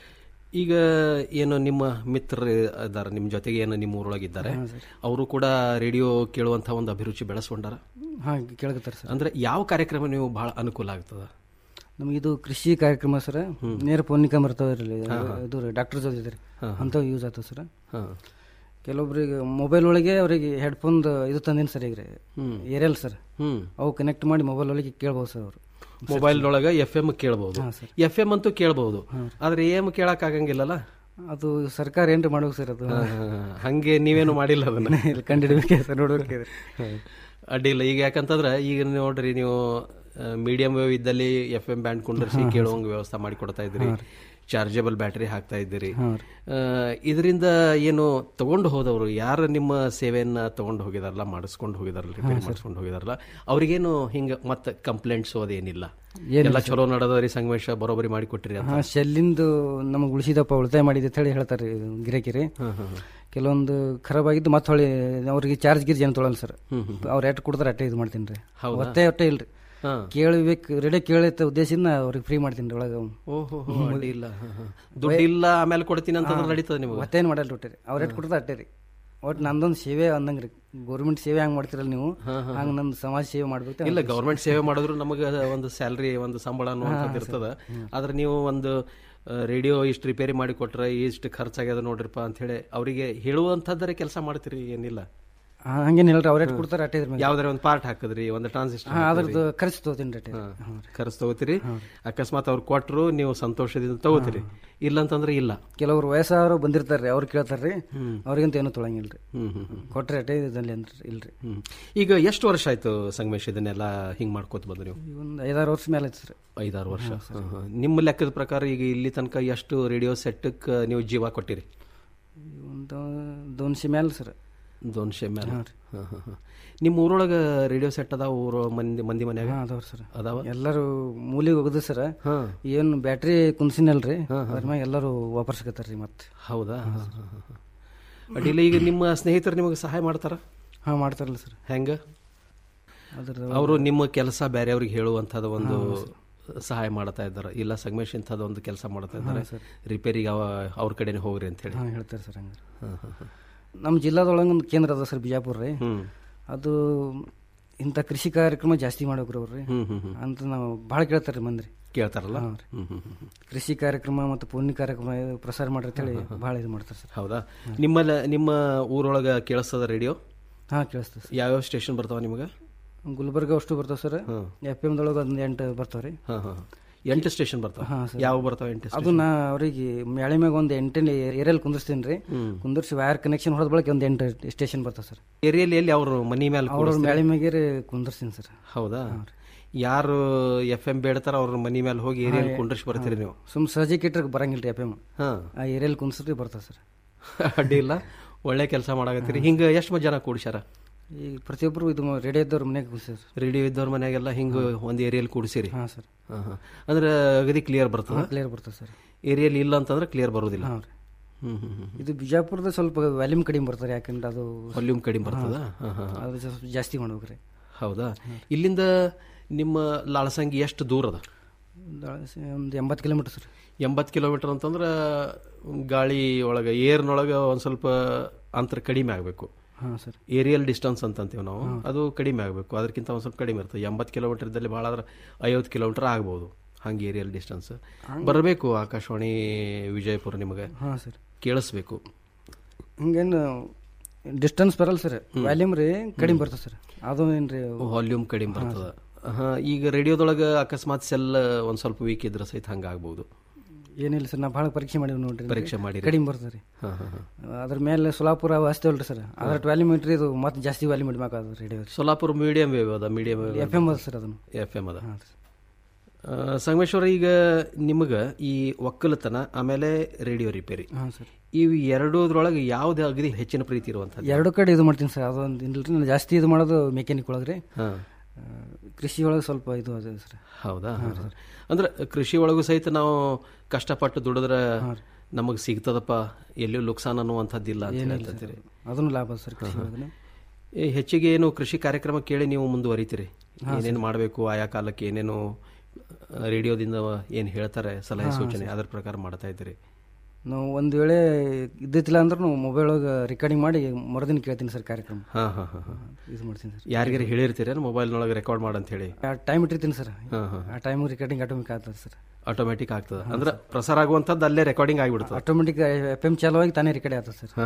ಈಗ ಏನು ನಿಮ್ಮ ಮಿತ್ರರು ಇದ್ದಾರೆ ನಿಮ್ಮ ಜೊತೆಗೆ ಏನು ನಿಮ್ಮ ಊರೊಳಗಿದ್ದಾರೆ ಹಾ, ಸರ್. ಅವರು ಕೂಡ ರೇಡಿಯೋ ಕೇಳುವಂಥ ಒಂದು ಅಭಿರುಚಿ ಬೆಳೆಸ್ಕೊಂಡಾರ ಹಾಂ ಕೇಳಕತ್ತಾರೆ ಸರ್ ಅಂದ್ರೆ ಯಾವ ಕಾರ್ಯಕ್ರಮ ನೀವು ಬಹಳ ಅನುಕೂಲ ಆಗ್ತದ ನಮಗೆ ಇದು ಕೃಷಿ ಕಾರ್ಯಕ್ರಮ ಸರ್ ನೇರ ಫೋನಿಕ ಬರ್ತಾವ್ರಿ ಹಾ, ಹಾ. ಇದು ರೀ ಡಾಕ್ಟರ್ ಜೊತೆ ಇದ್ರಿ ಹಾ, ಹಾ. ಅಂಥವು ಯೂಸ್ ಆಗ್ತವೆ ಸರ್ ಹಾ. ಕೆಲವೊಬ್ರಿಗೆ ಮೊಬೈಲ್ ಒಳಗೆ ಅವರಿಗೆ ಹೆಡ್ಫೋನ್ ಇದು ತಂದಿನಿ ಸರ್ ಈಗ ರೀ ಹ್ಮ್. ಏರಿಯಲ್ ಸರ್ ಹ್ಮ್. ಅವು ಕನೆಕ್ಟ್ ಮಾಡಿ ಮೊಬೈಲ್ ಒಳಗೆ ಕೇಳ್ಬೋದು ಸರ್ ಅವರು ಮೊಬೈಲ್ನೊಳಗೆ ಎಫ್ ಎಂ ಕೇಳಬಹುದು ಹಾ, ಸರ್. ಎಫ್ ಎಂ ಅಂತೂ ಕೇಳಬಹುದು ಆದ್ರೆ ಎಂ ಕೇಳಕ್ ಆಗಂಗಿಲ್ಲಲ್ಲ ಅದು ಸರ್ಕಾರ ಏನ್ರಿ ಮಾಡ್ಬೇಕು ಸರ್ ಅದು ಹಾ, ಹಾ, ಹಾ. ಹಂಗೆ ನೀವೇನು ಮಾಡಿಲ್ಲ ಅದನ್ನ ಇಲ್ಲ, ಕಂಡಿಡ್ಬೇಕೆ ಸರ್, ನೋಡ್ಬೇಕೆ ಅದು. ಅಡ್ಡಿಲ್ಲ ಈಗ ಯಾಕಂತಂದ್ರೆ ಈಗ ನೋಡ್ರಿ ನೀವು ಮೀಡಿಯಂ ವೇವ್ ಇದ್ದಲ್ಲಿ ಎಫ್ ಎಂ ಬ್ಯಾಂಡ್ ಕುಂಡ್ರಿಸಿ ಹಾ, ಹಾ. ಕೇಳುವಂಗ ವ್ಯವಸ್ಥೆ ಮಾಡಿ ಕೊಡ್ತಾ ಇದ್ರಿ ಹಾ, ಚಾರ್ಜಬಲ್ ಬ್ಯಾಟರಿ ಹಾಕ್ತಾ ಇದ್ದೀರಿ ಹಾ, ಇದರಿಂದ ಏನು ತಗೊಂಡು ಹೋದವರು ಯಾರು ನಿಮ್ಮ ಸೇವೆಯನ್ನ ತಗೊಂಡು ಹೋಗಿದಾರಲ್ಲ ಮಾಡಿಸ್ಕೊಂಡು ಹೋಗಿದಾರಲ್ಲ ರಿಪೇರಿ ಸರ್. ಮಾಡಿಸ್ಕೊಂಡು ಹೋಗಿದಾರಲ್ಲ ಅವ್ರಿಗೇನು ಹಿಂಗ ಮತ್ತೆ ಕಂಪ್ಲೇಂಟ್ಸ್ ಅದೇನಿಲ್ಲ ಏನಿಲ್ಲ ಎಲ್ಲ ಸರ್. ಚಲೋ ನಡೆದವ್ರಿ ಸಂಗಮೇಶ ಬರೋಬ್ಬರಿ ಮಾಡಿ ಕೊಟ್ಟಿರಿ ಅಂತ ಹಾ ಶೆಲ್ಲಿಂದು ನಮಗೆ ಉಳಿಸಿದಪ್ಪ ಉಳಿತಾಯ ಮಾಡಿದೆ ಅಂತ ಹೇಳಿ ಹೇಳ್ತಾರೆ ಗಿರಾಕಿರಿ ಹಾ, ಹಾ, ಹಾ. ಕೆಲವೊಂದು ಖರಾಬ್ ಆಗಿದ್ದು ಮತ್ತೆ ಹೊಳ್ಳಿ ಅವ್ರಿಗೆ ಚಾರ್ಜ್ ಗಿರ್ಜ್ ಏನು ತೊಗೊಳಲ್ಲ ಸರ್ ಹ್ಮ್, ಹ್ಮ್. ಅವ್ರು ಎಷ್ಟು ಕೊಡ್ತಾರೆ ಅಟ್ಟೆ ಇದು ಮಾಡ್ತೀನಿ ರೀ ಹೌದಾ? ಒತ್ತೆ ಒಟ್ಟೆ ಇಲ್ರಿ ಹಾ. ಕೇಳಬೇಕು ರೆಡಿ ಕೇಳಿತ ಉದ್ದೇಶದಿಂದ ಅವ್ರಿಗೆ ಫ್ರೀ ಮಾಡ್ತೀನಿ ರೀ ಒಳಗೆ ಓಹೋ ಅಡ್ಡಿ ಇಲ್ಲ ಹಾ, ಹಾ. ದುಡ್ಡಿಲ್ಲ ಆಮೇಲೆ ಕೊಡ್ತೀನಿ ಅಂತಂದ್ರೆ ನಡೀತದೆ ನಿಮಗೆ ಮತ್ತೇನು ಮಾಡಲ್ಲ ಒಟ್ಟೆ ರೀ ಅವ್ರು ಎಷ್ಟು ಕೊಡ್ತಾರೆ ಅಟ್ಟೆ ರೀ ಒಟ್ಟು ನಂದೊಂದು ಸೇವೆ ಅಂದಂಗೆ ರೀ ಗೌರ್ಮೆಂಟ್ ಸೇವೆ ಹಂಗೆ ಮಾಡ್ತಿರಲ್ಲ ನೀವು ಹಂಗೆ ನಂದು ಸಮಾಜ ಸೇವೆ ಮಾಡ್ಬೇಕು ಇಲ್ಲ ಗೌರ್ಮೆಂಟ್ ಸೇವೆ ಮಾಡಿದ್ರು ನಮಗೆ ಒಂದು ಸ್ಯಾಲ್ರಿ ಒಂದು ಸಂಬಳ ಅನ್ನುವಂಥದ್ದು ಹಾ, ಇರ್ತದ ಸರ್. ಆದ್ರೆ ನೀವು ಒಂದು ರೇಡಿಯೋ ಇಷ್ಟು ರಿಪೇರಿ ಮಾಡಿ ಕೊಟ್ರೆ ಇಷ್ಟು ಖರ್ಚಾಗ್ಯದ ನೋಡ್ರಿಪ್ಪ ಅಂತ ಹೇಳಿ ಅವರಿಗೆ ಹೇಳುವಂಥದ್ದರೆ ಕೆಲಸ ಮಾಡ್ತೀರಿ ಏನಿಲ್ಲ ಹಾ, ಹಂಗೇನ್ ಹೇಳ್ರಿ ಅವ್ರು ಎಷ್ಟು ಕೊಡ್ತಾರೆ ಅಟ್ಟೆ ಇದ್ರ ಮೇಲೆ. ಯಾವ್ದಾರ ಒಂದು ಪಾರ್ಟ್ ಹಾಕಿದ್ರಿ ಒಂದು ಟ್ರಾನ್ಸಿಸ್ಟರ್ ಹಾ, ಅದ್ರದ್ದು ಖರ್ಚು ತಗೋತೀನಿ ರೀ ಅಟ್ಟೆ. ಖರ್ಚು ತಗೋತೀರಿ ಅಕಸ್ಮಾತ್ ಅವ್ರು ಕೊಟ್ರು ನೀವು ಸಂತೋಷದಿಂದ ತಗೋತೀರಿ ಇಲ್ಲ ಅಂತಂದ್ರೆ ಇಲ್ಲ ಕೆಲವರು ವಯಸ್ಸಾದ್ರು ಬಂದಿರ್ತಾರೆ ರೀ ಅವ್ರು ಕೇಳ್ತಾರೆ ರೀ ಅವ್ರಿಗಂತ ಏನೂ ತೊಳಂಗಿಲ್ಲ ರೀ ಹ್ಮ್, ಹ್ಮ್, ಹ್ಮ್. ಕೊಟ್ರೆ ಅಟ್ಟೆ ಇದಲ್ಲಿ ಅಂದ್ರೆ ಇಲ್ರಿ ಹ್ಮ್. ಈಗ ಎಷ್ಟು ವರ್ಷ ಆಯ್ತು ಸಂಗಮೇಶ್ ಇದನ್ನೆಲ್ಲ ಹಿಂಗ್ ಮಾಡ್ಕೋತ ಬಂದ್ರಿ ನೀವು ಒಂದು ಐದಾರು ವರ್ಷ ಮೇಲೆ ಆಯ್ತು ಸರ್ ಐದಾರು ವರ್ಷ ಹಾ, ಹಾ. ನಿಮ್ಮ ಲೆಕ್ಕದ ಪ್ರಕಾರ ಈಗ ಇಲ್ಲಿ ತನಕ ಎಷ್ಟು ರೇಡಿಯೋ ಸೆಟ್ಗೆ ನೀವು ಜೀವ ಕೊಟ್ಟಿರಿ ಒಂದು ದೋನ್ಶೆ ಮೇಲೆ ಸರ್ ದೋನ್ಶೆ ಮೇಲೆ ಹಾ ಹಾ, ಹಾ, ಹಾ. ನಿಮ್ಮ ಊರೊಳಗೆ ರೇಡಿಯೋ ಸೆಟ್ ಅದಾವ ಊರ ಮಂದಿ ಮಂದಿ ಮನ್ಯಾಗ ಹಾ, ಅದಾವ್ರಿ ಸರ್ ಅದಾವ ಎಲ್ಲರೂ ಮೂಲಿಗೆ ಹೋಗುದು ಸರ್ ಏನು ಬ್ಯಾಟ್ರಿ ಕುಂಸಿನಲ್ರಿ ಅದ್ರ ಮ್ಯಾಗ ಎಲ್ಲರೂ ವಾಪರ್ಸ್ಕತ್ತಾರ ರೀ ಮತ್ತೆ ಹೌದಾ ಹಾ, ಹಾ, ಹಾ, ಹಾ. ಅಡ್ಡಿಲ್ಲ ಈಗ ನಿಮ್ಮ ಸ್ನೇಹಿತರು ನಿಮಗೆ ಸಹಾಯ ಮಾಡ್ತಾರ ಹಾ ಮಾಡ್ತಾರಲ್ಲ ಸರ್ ಹೆಂಗ ಅದ್ರ ಅವರು ನಿಮ್ಮ ಕೆಲಸ ಬೇರೆಯವ್ರಿಗೆ ಹೇಳುವಂಥದ್ದು ಒಂದು ಸಹಾಯ ಮಾಡ್ತಾ ಇದ್ದಾರೆ ಇಲ್ಲ ಸಂಗಮೇಶ್ ಇಂಥದ್ದು ಒಂದು ಕೆಲಸ ಮಾಡ್ತಾ ಇದ್ದಾರೆ ಹಾ, ಸರ್. ರಿಪೇರಿಗೆ ಅವ ಅವ್ರ ಕಡೆನೇ ಹೋಗ್ರಿ ಅಂತ ಹೇಳಿ ಹಾ ಹೇಳ್ತಾರೆ ಸರ್ ಹಂಗೆ ಹಾ, ಹಾ, ಹಾ. ನಮ್ಮ ಜಿಲ್ಲಾದೊಳಗೆ ಒಂದು ಕೇಂದ್ರ ಅದ ಸರ್ ಬಿಜಾಪುರ ರೀ ಹ್ಮ್. ಅದು ಇಂಥ ಕೃಷಿ ಕಾರ್ಯಕ್ರಮ ಜಾಸ್ತಿ ಮಾಡ್ಬೇಕ್ರಿ ಅವ್ರಿ ಹ್ಮ್, ಹ್ಮ್, ಹ್ಮ್. ಅಂತ ನಾವು ಭಾಳ ಕೇಳ್ತಾರೆ ಮಂದಿ ಕೇಳ್ತಾರಲ್ಲ ಹಾ ರೀ. ಹ್ಮ್, ಹ್ಮ್, ಹ್ಮ್, ಹ್ಮ್. ಕೃಷಿ ಕಾರ್ಯಕ್ರಮ ಮತ್ತು ಪುಣ್ಯ ಕಾರ್ಯಕ್ರಮ ಇದು ಪ್ರಸಾರ ಮಾಡ್ರಿ ಅಂತ ಹೇಳಿ ಭಾಳ ಇದು ಮಾಡ್ತಾರೆ ಸರ್ ಹೌದಾ ನಿಮ್ಮಲ್ಲ ನಿಮ್ಮ ಊರೊಳಗೆ ಕೇಳಿಸ್ತದ ರೇಡಿಯೋ ಹಾಂ ಕೇಳಿಸ್ತದೆ ಸರ್ ಯಾವ್ಯಾವ ಸ್ಟೇಷನ್ ಬರ್ತಾವ ನಿಮಗೆ ಗುಲ್ಬರ್ಗ ಅಷ್ಟು ಬರ್ತಾವೆ ಸರ್ ಎಫ್ ಎಮ್ದೊಳಗೆ ಒಂದು ಎಂಟು ಬರ್ತಾವೆ ರೀ ಹಾ ಹಾ ಎಂಟು ಸ್ಟೇಷನ್ ಬರ್ತಾವ ಹಾಂ ಸರ್ ಯಾವ ಬರ್ತಾವ ಎಂಟು ಅದು ನಾ ಅವ್ರಿಗೆ ಮ್ಯಾಳೆ ಮ್ಯಾಗ ಒಂದು ಎಂಟನೇ ಏರಿಯಲ್ಲಿ ಕುಂದಿರ್ಸ್ತೀನಿ ರೀ ಹ್ಮ್. ಕುಂದಿರ್ಸಿ ವೈರ್ ಕನೆಕ್ಷನ್ ಹೊಡೆದ ಬಳಿಕ ಒಂದು ಎಂಟು ಸ್ಟೇಷನ್ ಬರ್ತಾವೆ ಸರ್ ಏರಿಯಲ್ಲಿ ಎಲ್ಲಿ ಅವ್ರ ಮನಿ ಮೇಲೆ ಅವ್ರ ಮ್ಯಾಳೆ ಮ್ಯಾಗೆ ರೀ ಕುಂದಿರ್ಸ್ತೀನಿ ಸರ್ ಹೌದಾ ಯಾರು ಎಫ್ ಎಂ ಬೇಡ್ತಾರ ಅವ್ರ ಮನಿ ಮೇಲೆ ಹೋಗಿ ಏರಿಯಲ್ಲಿ ಕುಂಡ್ರಿಸಿ ಬರ್ತೀರಿ ನೀವು ಸುಮ್ ಸಹಜ ಕಿಟ್ರಿಗೆ ಬರಂಗಿಲ್ಲ ರೀ ಎಫ್ ಎಮ್ ಹಾ ಆ ಏರಿಯಲ್ಲಿ ಕುಂದಿಸ್ರಿ ಬರ್ತಾವೆ ಸರ್ ಅಡ್ಡಿ ಇಲ್ಲ ಒಳ್ಳೆ ಕೆಲಸ ಮಾಡಾಕತ್ತೀರಿ ಹಿಂಗ ಎಷ್ಟು ಮಂದಿ ಜನ ಕೂಡ್ಸ್ಯಾರ ಈಗ ಪ್ರತಿಯೊಬ್ಬರು ಇದು ರೇಡಿಯೋ ಇದ್ದವ್ರ ಮನೆಗೆ ಕುಂದಿಸ್ತಾರೆ ಸರ್ ರೇಡಿಯೋ ಇದ್ದವ್ರ ಮನೆಯಾಗೆಲ್ಲ ಹಿಂಗ ಒಂದು ಏರಿಯಲ್ಲಿ ಕೂಡಿಸಿರಿ ಹಾಂ ಸರ್ ಹಾ ಹಾ ಅಂದ್ರೆ ಅಗದಿ ಕ್ಲಿಯರ್ ಬರ್ತದ ಕ್ಲಿಯರ್ ಬರ್ತದೆ ಸರ್ ಏರಿಯಲ್ಲಿ ಇಲ್ಲ ಅಂತಂದ್ರೆ ಕ್ಲಿಯರ್ ಬರೋದಿಲ್ಲ ಹಾಂ ರೀ ಹ್ಮ್ ಹ್ಮ್ ಹ್ಮ್ ಇದು ಬಿಜಾಪುರದ ಸ್ವಲ್ಪ ವ್ಯಾಲ್ಯೂಮ್ ಕಡಿಮೆ ಬರ್ತಾರೆ ಯಾಕಂದ್ರೆ ಅದು ವಾಲ್ಯೂಮ್ ಕಡಿಮೆ ಬರ್ತದ ಹಾ. ಹಾ, ಹಾ, ಹಾ. ಅದು ಸ್ವಲ್ಪ ಜಾಸ್ತಿ ಮಾಡ್ಬೇಕ್ರಿ ಹೌದಾ ಇಲ್ಲಿಂದ ನಿಮ್ಮ ಲಾಳಸಂಗಿ ಎಷ್ಟು ದೂರ ಅದ ಒಂದು ಎಂಬತ್ತು ಕಿಲೋಮೀಟರ್ ಸರ್ ಎಂಬತ್ತು ಕಿಲೋಮೀಟರ್ ಅಂತಂದ್ರೆ ಗಾಳಿ ಒಳಗೆ ಏರ್ನೊಳಗೆ ಒಂದು ಸ್ವಲ್ಪ ಅಂತರ ಕಡಿಮೆ ಆಗಬೇಕು ಹಾಂ ಸರ್ ಏರಿಯಲ್ ಡಿಸ್ಟೆನ್ಸ್ ಅಂತ ಅಂತೀವಿ ನಾವು ಅದು ಕಡಿಮೆ ಆಗಬೇಕು ಅದಕ್ಕಿಂತ ಒಂದು ಸ್ವಲ್ಪ ಕಡಿಮೆ ಇರ್ತದೆ ಎಂಬತ್ತು ಕಿಲೋಮೀಟರ್ ಇದ್ದಲ್ಲಿ ಭಾಳ ಆದ್ರೆ ಐವತ್ತು ಕಿಲೋಮೀಟರ್ ಆಗ್ಬೋದು ಹಂಗೆ ಏರಿಯಲ್ ಡಿಸ್ಟೆನ್ಸ್ ಬರಬೇಕು ಆಕಾಶವಾಣಿ ವಿಜಯಪುರ ನಿಮಗೆ ಹಾಂ ಸರ್ ಕೇಳಿಸ್ಬೇಕು ಹಿಂಗೇನು ಡಿಸ್ಟೆನ್ಸ್ ಬರಲ್ಲ ಸರ್ ವ್ಯಾಲ್ಯೂಮ್ ರೀ ಕಡಿಮೆ ಬರ್ತದೆ ಸರ್ ಅದು ಏನು ರೀ ವಾಲ್ಯೂಮ್ ಕಡಿಮೆ ಬರ್ತದೆ ಹಾ ಈಗ ರೇಡಿಯೋದೊಳಗೆ ಅಕಸ್ಮಾತ್ ಸೆಲ್ ಒಂದು ಸ್ವಲ್ಪ ವೀಕ್ ಇದ್ರೆ ಸಹಿತ ಹಂಗೆ ಆಗ್ಬೋದು ಏನಿಲ್ಲ ಸರ್ ನಾ ಭಾಳ ಪರೀಕ್ಷೆ ಮಾಡಿವಿ ನೋಡ್ರಿ ಪರೀಕ್ಷೆ ಮಾಡಿರಿ? ಕಡಿಮೆ ಬರ್ತದೆ ರೀ ಹಾ, ಹಾ, ಹಾ. ಅದ್ರ ಮೇಲೆ ಸೋಲಾಪುರ ಹಚ್ತೇವಲ್ರಿ ಸರ್ ಅದ್ರ ವ್ಯಾಲ್ಯೂಮೀಟ್ರಿ ಇದು ಮತ್ತೆ ಜಾಸ್ತಿ ವ್ಯಾಲ್ಯೂಮೀಟ್ ಬೇಕಾದ ರೇಡಿಯೋ ಸೋಲಾಪುರ ಮೀಡಿಯಂ ವೇವ್ ಅದ ಮೀಡಿಯಂ ಎಫ್ ಎಮ್ ಅದ ಸರ್ ಅದನ್ನು ಎಫ್ ಎಮ್ ಅದ ಆ, ಸಂಗಮೇಶ್ವರ ಈಗ ನಿಮಗೆ ಈ ಒಕ್ಕಲತನ ಆಮೇಲೆ ರೇಡಿಯೋ ರಿಪೇರಿ ಹಾಂ ಸರ್ ಇವು ಎರಡೂದ್ರೊಳಗೆ ಯಾವ್ದು ಅಗದಿ ಹೆಚ್ಚಿನ ಪ್ರೀತಿ ಇರುವಂಥದ್ದು ಎರಡು ಕಡೆ ಇದು ಮಾಡ್ತೀನಿ ಸರ್ ಅದೊಂದು ಇಲ್ರಿ ನಾನು ಜಾಸ್ತಿ ಇದು ಮಾಡೋದು ಮೆಕ್ಯಾನಿಕ್ ಒಳಗೆ ರೀ ಹಾ. ಆ, ಕೃಷಿ ಒಳಗೆ ಸ್ವಲ್ಪ ಇದು ಅದ ಸರ್ ಹೌದಾ ಅಂದ್ರೆ ಕೃಷಿ ಒಳಗೂ ಸಹಿತ ನಾವು ಕಷ್ಟಪಟ್ಟು ದುಡಿದ್ರೆ ನಮಗೆ ಸಿಗ್ತದಪ್ಪ ಎಲ್ಲಿಯೂ ಲುಕ್ಸಾನ್ ಅನ್ನುವಂಥದ್ದಿಲ್ಲ ಅಂತ ಏನಿಲ್ಲ ಹೇಳ್ತೀರಿ ಸರ್. ಅದನ್ನು ಲಾಭ ಸರ್ ಕೃಷಿ ಹಾ, ಹಾ. ಒಳಗನೆ. ಈ ಹೆಚ್ಚಿಗೆ ಏನು ಕೃಷಿ ಕಾರ್ಯಕ್ರಮ ಕೇಳಿ ನೀವು ಮುಂದುವರಿತೀರಿ ಹಾ, ಏನೇನು ಮಾಡಬೇಕು ಆಯಾ ಕಾಲಕ್ಕೆ ಏನೇನು ಆ, ರೇಡಿಯೋದಿಂದ ಏನು ಹೇಳ್ತಾರೆ ಸಲಹೆ ಹಾ, ಹಾ, ಸೂಚನೆ ಸರ್. ಅದ್ರ ಪ್ರಕಾರ ಮಾಡ್ತಾ ಇದ್ದೀರಿ ನಾವು ಒಂದು ವೇಳೆ ಇದ್ದಿತ್ತಿಲ್ಲ ಅಂದ್ರೆ ನಾವು ಮೊಬೈಲ್ ಒಳಗೆ ರೆಕಾರ್ಡಿಂಗ್ ಮಾಡಿ ಮರುದಿನ ಕೇಳ್ತೀನಿ ಸರ್ ಕಾರ್ಯಕ್ರಮ ಹಾ ಹಾ ಹಾ ಹಾ ಇದು ಮಾಡ್ತೀನಿ ಸರ್ ಯಾರಿಗಾರ ಹೇಳಿರ್ತೀರ ಮೊಬೈಲ್ನೊಳಗೆ ರೆಕಾರ್ಡ್ ಮಾಡಂತ ಹೇಳಿ ಆ ಟೈಮ್ ಇಟ್ಟಿರ್ತೀನಿ ಸರ್ ಹಾ, ಹಾ. ಆ ಟೈಮ್ ರೆಕಾರ್ಡಿಂಗ್ ಆಟೋಮಿಕ್ ಆಗ್ತದೆ ಸರ್ ಆಟೋಮೆಟಿಕ್ ಆಗ್ತದೆ ಅಂದ್ರೆ ಪ್ರಸಾರ ಆಗುವಂಥದ್ದು ಅಲ್ಲೇ ರೆಕಾರ್ಡಿಂಗ್ ಆಗಿಬಿಡ್ತದೆ ಆಟೋಮೆಟಿಕ್ ಎಫ್ ಎಮ್ ಚಾಲು ಆಗಿ ತಾನೇ ರೆಕಾರ್ಡ್ ಆಗ್ತದೆ ಸರ್